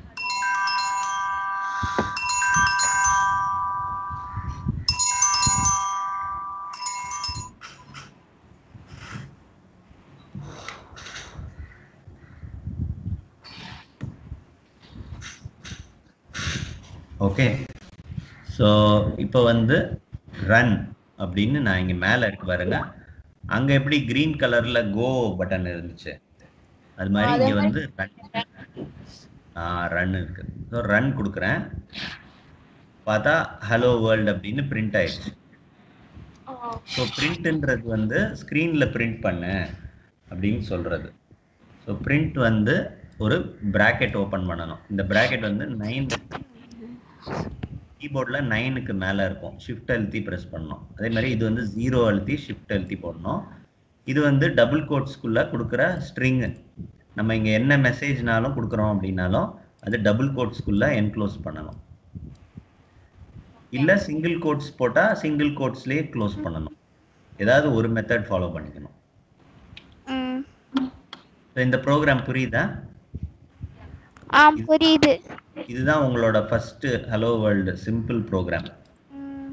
ஓகே ஸோ இப்போ வந்து ரன் அப்படின்னு நான் இங்கே மேலே இருக்கு பாருங்க அங்கே எப்படி க்ரீன் கலரில் கோ பட்டன் இருந்துச்சு அது மாதிரி இங்கே வந்து ரன் ரன் இருக்கு ஸோ ரன் கொடுக்குறேன் பார்த்தா ஹலோ வேர்ல்டு அப்படின்னு பிரிண்ட் ஆயிடுச்சு ஸோ பிரிண்ட்ன்றது வந்து ஸ்க்ரீனில் பிரிண்ட் பண்ணு அப்படின்னு சொல்கிறது ஸோ பிரிண்ட் வந்து ஒரு பிராக்கெட் ஓப்பன் பண்ணணும் இந்த பிராக்கெட் வந்து நைன் கீபோர்டில் நைனுக்கு மேலே இருக்கும் ஷிஃப்ட் அழுத்தி ப்ரெஸ் பண்ணணும் அதே மாதிரி இது வந்து ஜீரோ அழுத்தி ஷிஃப்ட் அழுத்தி போடணும் இது வந்து டபுள் கோட்ஸ்குள்ளே கொடுக்குற ஸ்ட்ரிங்கு நம்ம இங்கே என்ன மெசேஜ்னாலும் கொடுக்குறோம் அப்படின்னாலும் அது டபுள் கோட்ஸ்குள்ளே என்க்ளோஸ் பண்ணணும் இல்லை சிங்கிள் கோட்ஸ் போட்டால் சிங்கிள் கோட்ஸ்லேயே க்ளோஸ் பண்ணணும் ஏதாவது ஒரு மெத்தட் ஃபாலோ பண்ணிக்கணும் ம் ஸோ இந்த ப்ரோக்ராம் புரியுதா ஆ புரியுது இதுதான் உங்களோட first hello world simple program hmm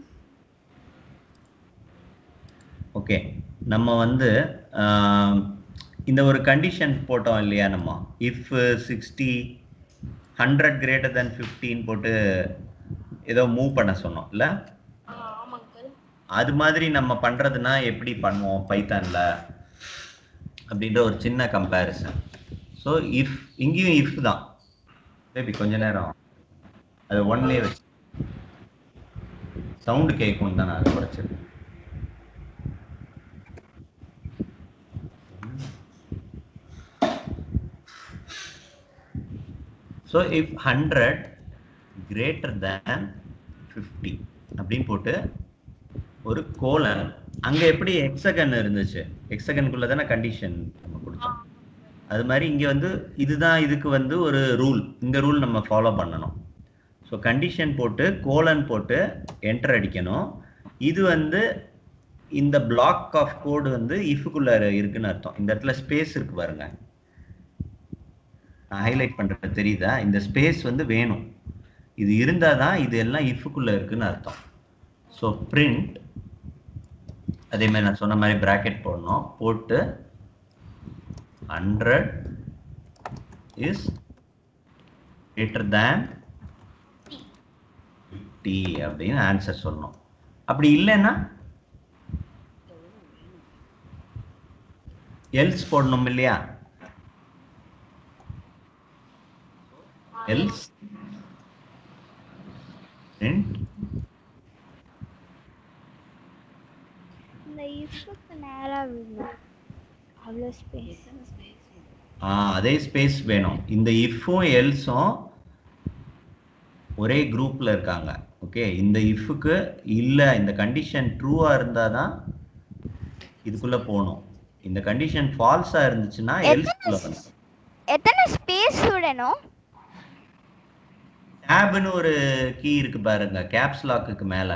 okay நம்ம வந்து ஆம், இந்த ஒரு கண்டிஷன் போட்டோம் இல்லையா நம்ம if sixty hundred greater than ஃபிஃப்டின் போட்டு ஏதோ மூவ் பண்ண சொன்னோம் இல்லை ஆமாங்க அது மாதிரி நம்ம பண்றதுன்னா எப்படி பண்ணுவோம் பைத்தான்ல அப்படின்ற ஒரு சின்ன கம்பேரிசன் ஸோ இஃப் இங்கேயும் இஃப் தான் பேபி கொஞ்ச நேரம் அது ஒன்லே வச்சு சவுண்டு கேட்கும் தான் நான் அதை குறைச்சிருக்கேன் so if hundred greater than fifty அப்படின்னு போட்டு ஒரு கோலன் அங்க எப்படி எக்ஸகன் இருந்துச்சு எக்ஸகனுக்குள்ள தானே கண்டிஷன் நம்ம கொடுத்தோம் அது மாதிரி இங்க வந்து இதுதான் இதுக்கு வந்து ஒரு ரூல் இந்த ரூல் நம்ம ஃபாலோ பண்ணணும் ஸோ கண்டிஷன் போட்டு கோலன் போட்டு என்டர் அடிக்கணும் இது வந்து இந்த பிளாக் ஆஃப் கோடு வந்து இஃப்க்குள்ள இருக்குன்னு அர்த்தம் இந்த இடத்துல ஸ்பேஸ் இருக்கு பாருங்க நான் ஹைலைட் பண்றது தெரியுதா இந்த ஸ்பேஸ் வந்து வேணும் இது இருந்தால் தான் இது எல்லாம் இஃப்க்குள்ள இருக்குன்னு அர்த்தம் ஸோ பிரிண்ட் அதே மாதிரி நான் சொன்ன மாதிரி பிராக்கெட் போடணும் போட்டு ஹண்ட்ரட் இஸ் greater than 50 அப்படின்னு ஆன்சர் சொல்லணும் அப்படி இல்லைன்னா எல்ஸ் போடணும் இல்லையா எல்ஸ் இந்த இஃப்க்கு நேரா விடணும் அவ்வளோ ஸ்பேஸ் ஆ அதே ஸ்பேஸ் வேணும் இந்த இஃப்பும் எல்ஸும் ஒரே குரூப்ல இருக்காங்க ஓகே இந்த இஃப்க்கு இல்ல இந்த கண்டிஷன் ட்ரூவா இருந்தாதான் இதுக்குள்ள போகணும் இந்த கண்டிஷன் ஃபால்ஸா இருந்துச்சுன்னா எல்ஸ்குள்ள வரணும் எத்தனை ஸ்பேஸ் விடணும் டேப்னு ஒரு கீ இருக்கு பாருங்க கேப்ஸ் லாக்குக்கு மேல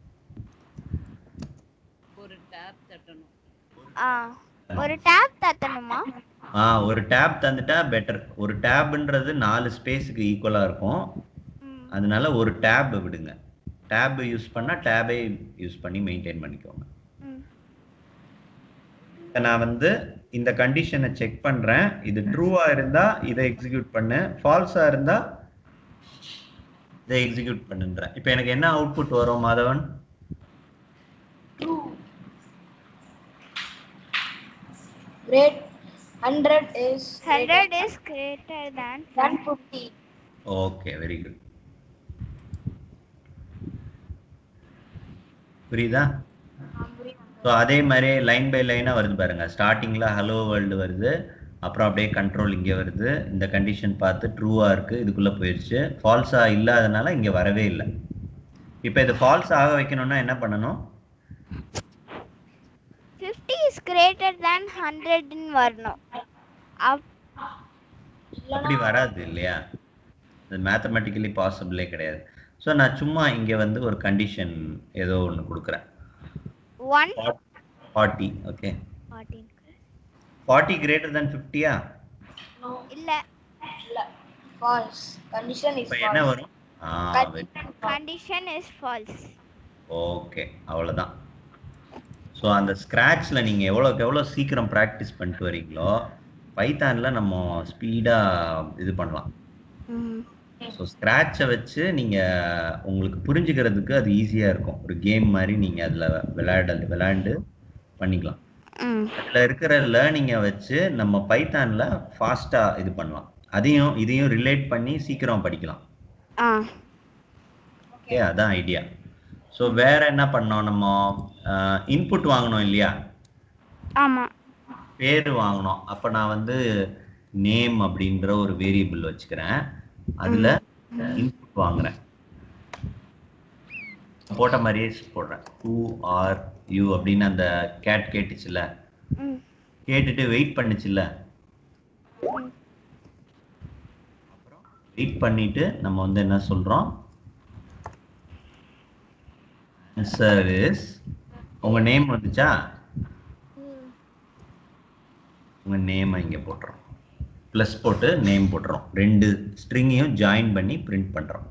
ஒரு டேப் தட்டணும் ஆ ஒரு டேப் தட்டணுமா ஆ ஒரு டேப் தந்துட்டா பெட்டர் ஒரு டேப்ன்றது நாலு ஸ்பேஸுக்கு ஈக்குவலா இருக்கும் ம் அதனால ஒரு டேப் விடுங்க டேப் யூஸ் பண்ணா டேபே யூஸ் பண்ணி மெயின்டைன் பண்ணிக்கோங்க ம் இப்ப நான் வந்து இந்த கண்டிஷனை செக் பண்றேன் இது ட்ரூவா இருந்தா இதை எக்ஸிக்யூட் பண்ணு ஃபால்ஸா இருந்தா இதை எக்ஸிக்யூட் பண்ணுன்றேன் இப்போ எனக்கு என்ன அவுட்புட் வரும் Madhavan Great. 100 is greater 100 is greater than than 50. Okay very good புரியுதா ஆ, புரியுது. ஸோ அதே மாதிரி லைன் பை லைனாக வருது பாருங்க ஸ்டார்டிங்கில் ஹலோ வேர்ல்டு வருது அப்புறம் அப்படியே கண்ட்ரோல் இங்கே வருது இந்த கண்டிஷன் பார்த்து ட்ரூவாக இருக்குது இதுக்குள்ளே போயிடுச்சு ஃபால்ஸாக இல்லாதனால இங்கே வரவே இல்லை இப்போ இது ஃபால்ஸ் ஆக வைக்கணும்னா என்ன பண்ணணும் 50 is greater than 100 ன்னு வரணும் அப் அப்படி வராது இல்லையா அது மேத்தமெட்டிக்கலி பாசிபிளே கிடையாது ஸோ நான் சும்மா இங்கே வந்து ஒரு கண்டிஷன் ஏதோ ஒன்று கொடுக்குறேன் 1 forty okay 14 forty greater than ஃபிஃப்டியா No, இல்ல இல்ல. False. Condition is இப்போ என்ன false. வரும் ஆ very condition is false okay அவ்வளோதான் ஸோ அந்த ஸ்க்ராட்சில் நீங்கள் எவ்வளோக்கு எவ்வளோ சீக்கிரம் ப்ராக்டிஸ் பண்ணிட்டு வரீங்களோ பைத்தானில் நம்ம ஸ்பீடாக இது பண்ணலாம் ம் ஸோ ஸ்க்ராட்சை வச்சு நீங்கள் உங்களுக்கு புரிஞ்சுக்கிறதுக்கு அது ஈஸியாக இருக்கும் ஒரு கேம் மாதிரி நீங்கள் அதில் விளையாட விளையாண்டு பண்ணிக்கலாம் ம் அதில் இருக்கிற லேர்னிங்கை வச்சு நம்ம பைத்தானில் ஃபாஸ்ட்டாக இது பண்ணலாம் அதையும் இதையும் ரிலேட் பண்ணி சீக்கிரம் படிக்கலாம் ஆ ஓகே அதான் ஐடியா ஸோ வேற என்ன பண்ணோம் நம்ம இன்புட் வாங்கணும் இல்லையா ஆமா பேர் வாங்கணும் அப்போ நான் வந்து நேம் அப்படின்ற ஒரு வேரியபிள் வச்சுக்கிறேன் அதில் இன்புட் வாங்குறேன் போட்ட மாதிரியே போடுறேன் ஹூ ஆர் யூ அப்படின்னு அந்த கேட் கேட்டுச்சுல்ல ம் கேட்டுட்டு வெயிட் பண்ணுச்சுல்ல ம் வெயிட் பண்ணிட்டு நம்ம வந்து என்ன சொல்றோம் ஆன்சர் இஸ் உங்க நேம் வந்துச்சா ம் உங்க நேமை இங்க போட்டுறோம் ப்ளஸ் போட்டு நேம் போட்டுறோம் ரெண்டு ஸ்ட்ரிங்கையும் ஜாயின் பண்ணி பிரிண்ட் பண்றோம்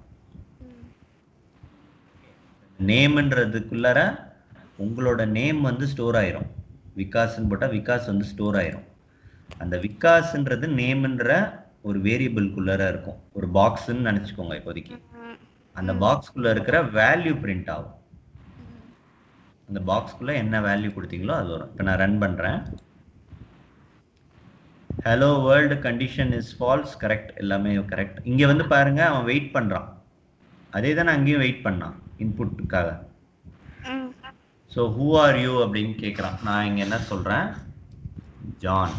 நேம்ன்றதுக்குள்ளார உங்களோட நேம் வந்து ஸ்டோர் ஆயிரும் விகாஸ்ன்னு போட்டா விகாஸ் வந்து ஸ்டோர் ஆயிரும் அந்த விகாஸ்ன்றது நேம்ன்ற ஒரு வேரியபிள்குள்ளார இருக்கும் ஒரு பாக்ஸ்ன்னு நினைச்சுக்கோங்க இப்போதைக்கு ம் அந்த பாக்ஸ்குள்ள இருக்கிற வேல்யூ பிரிண்ட் ஆகும் அந்த பாக்ஸ்குள்ள என்ன வேல்யூ கொடுத்தீங்களோ அது வரும் இப்போ நான் ரன் பண்றேன் hello world condition is false correct எல்லாமே கரெக்ட் இங்க வந்து பாருங்க அவன் வெயிட் பண்றான் அதே தானே அங்கேயும் வெயிட் பண்ணான் இன்புட்டுக்காக ம் ஸோ ஹூ ஆர் யூ அப்படின்னு கேட்குறான் நான் இங்க என்ன சொல்றேன் ஜான்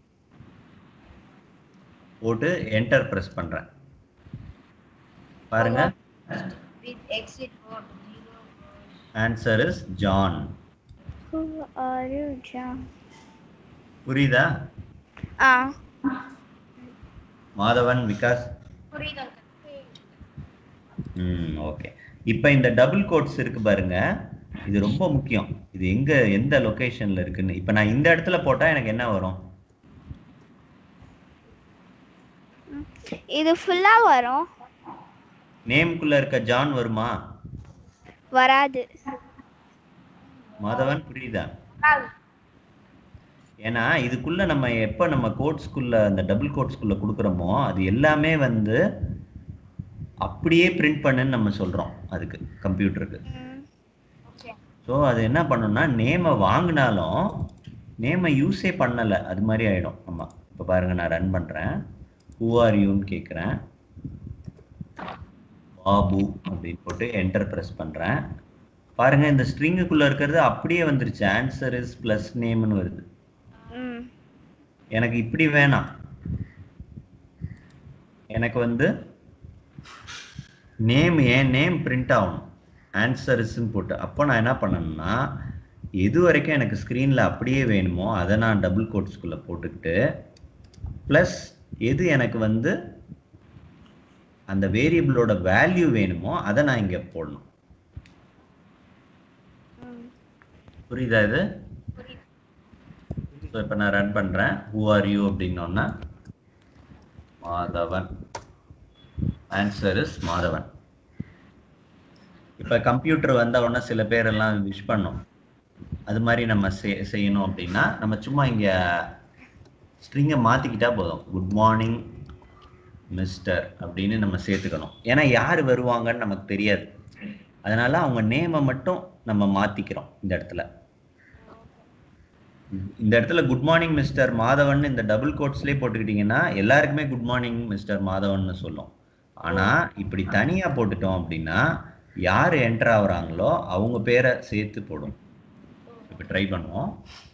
போட்டு என்டர் ப்ரெஸ் பண்றேன் பாருங்க With exit mode zero. Answer is John who are you John புரியுதா ஆ மாதவன் விகாஸ் புரியுது uncle. ம் ஓகே இப்போ இந்த டபுள் கோட்ஸ் இருக்கு பாருங்க இது ரொம்ப முக்கியம் இது எங்க எந்த லொகேஷன்ல இருக்குன்னு இப்ப நான் இந்த இடத்துல போட்டா எனக்கு என்ன வரும் இது ஃபுல்லா வரும் நேம்குள்ள இருக்க ஜான் வருமா வராது மாதவன் புரியுதா ஏன்னா இதுக்குள்ள நம்ம எப்ப நம்ம கோட்ஸ்குள்ள அந்த டபுள் கோட்ஸ்குள்ள கொடுக்குறோமோ அது எல்லாமே வந்து அப்படியே பிரிண்ட் பண்ணுன்னு நம்ம சொல்றோம் அதுக்கு கம்ப்யூட்டருக்கு ம். ஸோ அது என்ன பண்ணணும்னா நேமை வாங்கினாலும் நேமை யூஸே பண்ணலை அது மாதிரி ஆயிடும் ஆமா இப்போ பாருங்க நான் ரன் பண்றேன் ஹூ ஆர் யூன்னு கேட்குறேன் பாபு அப்படின்னு போட்டு என்டர் ப்ரெஸ் பண்றேன் பாருங்க இந்த ஸ்ட்ரிங்குக்குள்ள இருக்கிறது அப்படியே வந்துருச்சு ஆன்சர் இஸ் ப்ளஸ் நேம்னு வருது ம் எனக்கு இப்படி வேணாம் எனக்கு வந்து நேம் என் நேம் பிரிண்ட் ஆகணும் ஆன்சர்ஸ்ன்னு போட்டு அப்போ நான் என்ன பண்ணணும்னா எது வரைக்கும் எனக்கு ஸ்க்ரீனில் அப்படியே வேணுமோ அதை நான் டபுள் கோட்ஸ்குள்ளே போட்டுக்கிட்டு ப்ளஸ் எது எனக்கு வந்து அந்த வேரியபிளோட வேல்யூ வேணுமோ அதை நான் இங்கே போடணும் ம் புரியுதா இது ஸோ இப்போ நான் ரன் பண்ணுறேன் ஹூ ஆர் யூ அப்படின்னோன்னா மாதவன் ஆன்சர் இஸ் மாதவன் இப்போ கம்ப்யூட்டர் வந்த உடனே சில பேரெல்லாம் விஷ் பண்ணோம் அது மாதிரி நம்ம செய்- செய்யணும் அப்படின்னா நம்ம சும்மா இங்கே ஸ்ட்ரிங்கை மாற்றிக்கிட்டா போதும் குட் மார்னிங் மிஸ்டர் அப்படின்னு நம்ம சேர்த்துக்கணும் ஏன்னா யார் வருவாங்கன்னு நமக்கு தெரியாது அதனால அவங்க நேமை மட்டும் நம்ம மாற்றிக்கிறோம் இந்த இடத்துல இந்த இடத்துல குட் மார்னிங் மிஸ்டர் மாதவன் இந்த டபுள் கோட்ஸ்லேயே போட்டுக்கிட்டிங்கன்னா எல்லாருக்குமே குட் மார்னிங் மிஸ்டர் மாதவன்னு சொல்லும் ஆனா இப்படி தனியா போட்டுட்டோம் அப்படின்னா யார் என்டர் ஆகுறாங்களோ அவங்க பேரை சேர்த்து போடும் இப்போ ட்ரை பண்ணுவோம்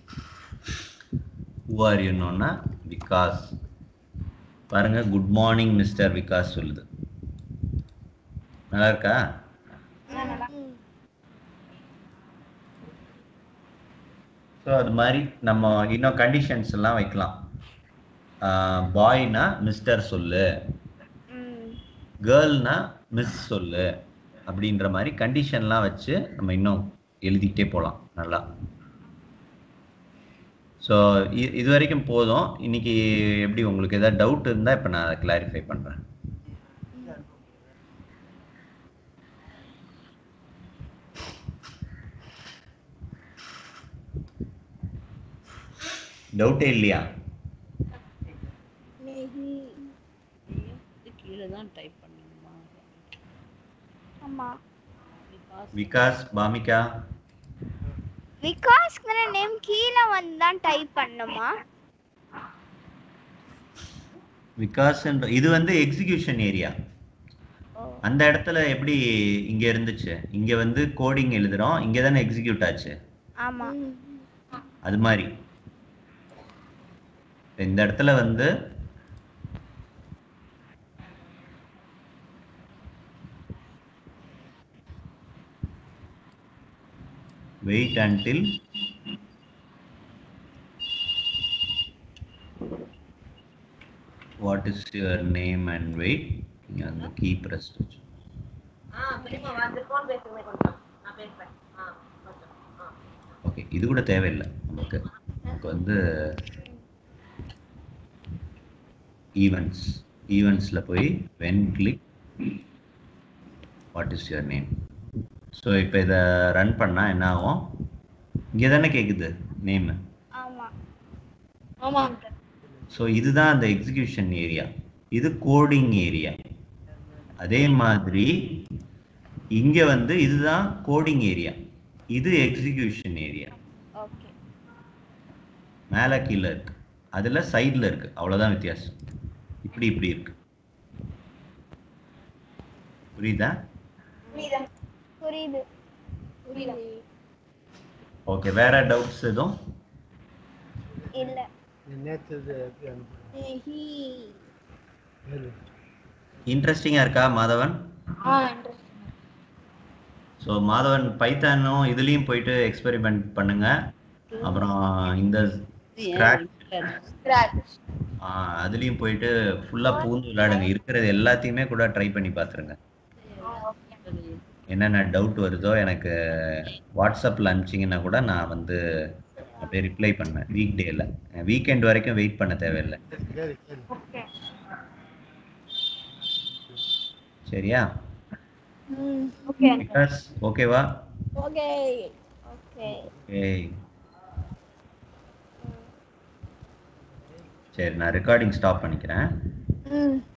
ஹூ ஆர் யூன்னொன்னா விகாஸ் பாருங்க குட் மார்னிங் மிஸ்டர் விகாஸ் சொல்லுது நல்லா இருக்கா ஸோ அது மாதிரி நம்ம இன்னும் கண்டிஷன்ஸ் எல்லாம் வைக்கலாம் பாய்னா மிஸ்டர் சொல்லு ம் கேர்ள்னா மிஸ் சொல்லு அப்படின்ற மாதிரி கண்டிஷன்லாம் வச்சு நம்ம இன்னும் எழுதிக்கிட்டே போகலாம் நல்லா ஸோ இது வரைக்கும் போதும் இன்னைக்கு எப்படி உங்களுக்கு ஏதாவது டவுட் இருந்தால் இப்போ நான் அதை கிளாரிஃபை பண்ணுறேன் டவுட்டே இல்லையா இது கீழே தான் டைப் பண்ணணுமா ஆமா பிகாஸ் விகாஸ் பாமிகா விகாஸ்ங்கிற நேம் கீழே வந்து தான் டைப் பண்ணுமா விகாஸ்ன்ற இது வந்து எக்ஸிகியூஷன் ஏரியா ஓ அந்த இடத்துல எப்படி இங்க இருந்துச்சு இங்க வந்து கோடிங் எழுதுறோம் இங்க தானே எக்ஸிக்யூட் ஆச்சு ஆமா அது மாதிரி இந்த இடத்துல வந்து wait until what is your name and wait இங்க அந்த கீ press வச்சு ஓகே இது கூட தேவையில்லை நமக்கு நமக்கு வந்து ஈவெண்ட்ஸ் ஈவெண்ட்ஸில் போய் when click what is your name so இப்போ இதை ரன் பண்ணால் என்ன ஆகும் இங்கே தானே கேட்குது நேமு ஆமா ஆமாம் ஸோ இதுதான் அந்த எக்ஸிகியூஷன் ஏரியா இது கோடிங் ஏரியா அதே மாதிரி இங்கே வந்து இதுதான் கோடிங் ஏரியா இது எக்ஸிகியூஷன் ஏரியா ஓகே மேலே கீழே இருக்கு அதில் சைடில் இருக்கு அவ்வளோதான் வித்தியாசம் இப்படி இப்படி இருக்கு புரியுதா புரியுது புரியுது ஓகே வேற டவுட்ஸ் எதுவும் இல்ல நேற்று எப்படி அனுப்புறேன் ஏழு இன்ட்ரெஸ்டிங்காக இருக்கா மாதவன் ஆ இன்ட்ரெஸ்டிங் ஸோ மாதவன் பைத்தானும் இதுலேயும் போயிட்டு எக்ஸ்பெரிமெண்ட் பண்ணுங்க அப்புறம் இந்த Scratch. ஸ்க்ராட்ச் அதுலேயும் போயிட்டு ஃபுல்லாக பூந்து விளையாடுங்க இருக்கிறது எல்லாத்தையுமே கூட ட்ரை பண்ணி பார்த்துருங்க ஆ ஓகே என்னென்ன டவுட் வருதோ எனக்கு வாட்ஸ்அப்பில் அனுப்பிச்சிங்கன்னா கூட நான் வந்து அப்படியே ரிப்ளை பண்ணேன் வீக் டேல வீக்கெண்ட் வரைக்கும் வெயிட் பண்ண தேவையில்லை சரி சரி ஓகே சரியா ம் ஓகே விகாஸ் ஓகேவா ஓகே ஓகே ஏய் சரி நான் ரெக்கார்டிங் ஸ்டாப் பண்ணிக்கிறேன் ம்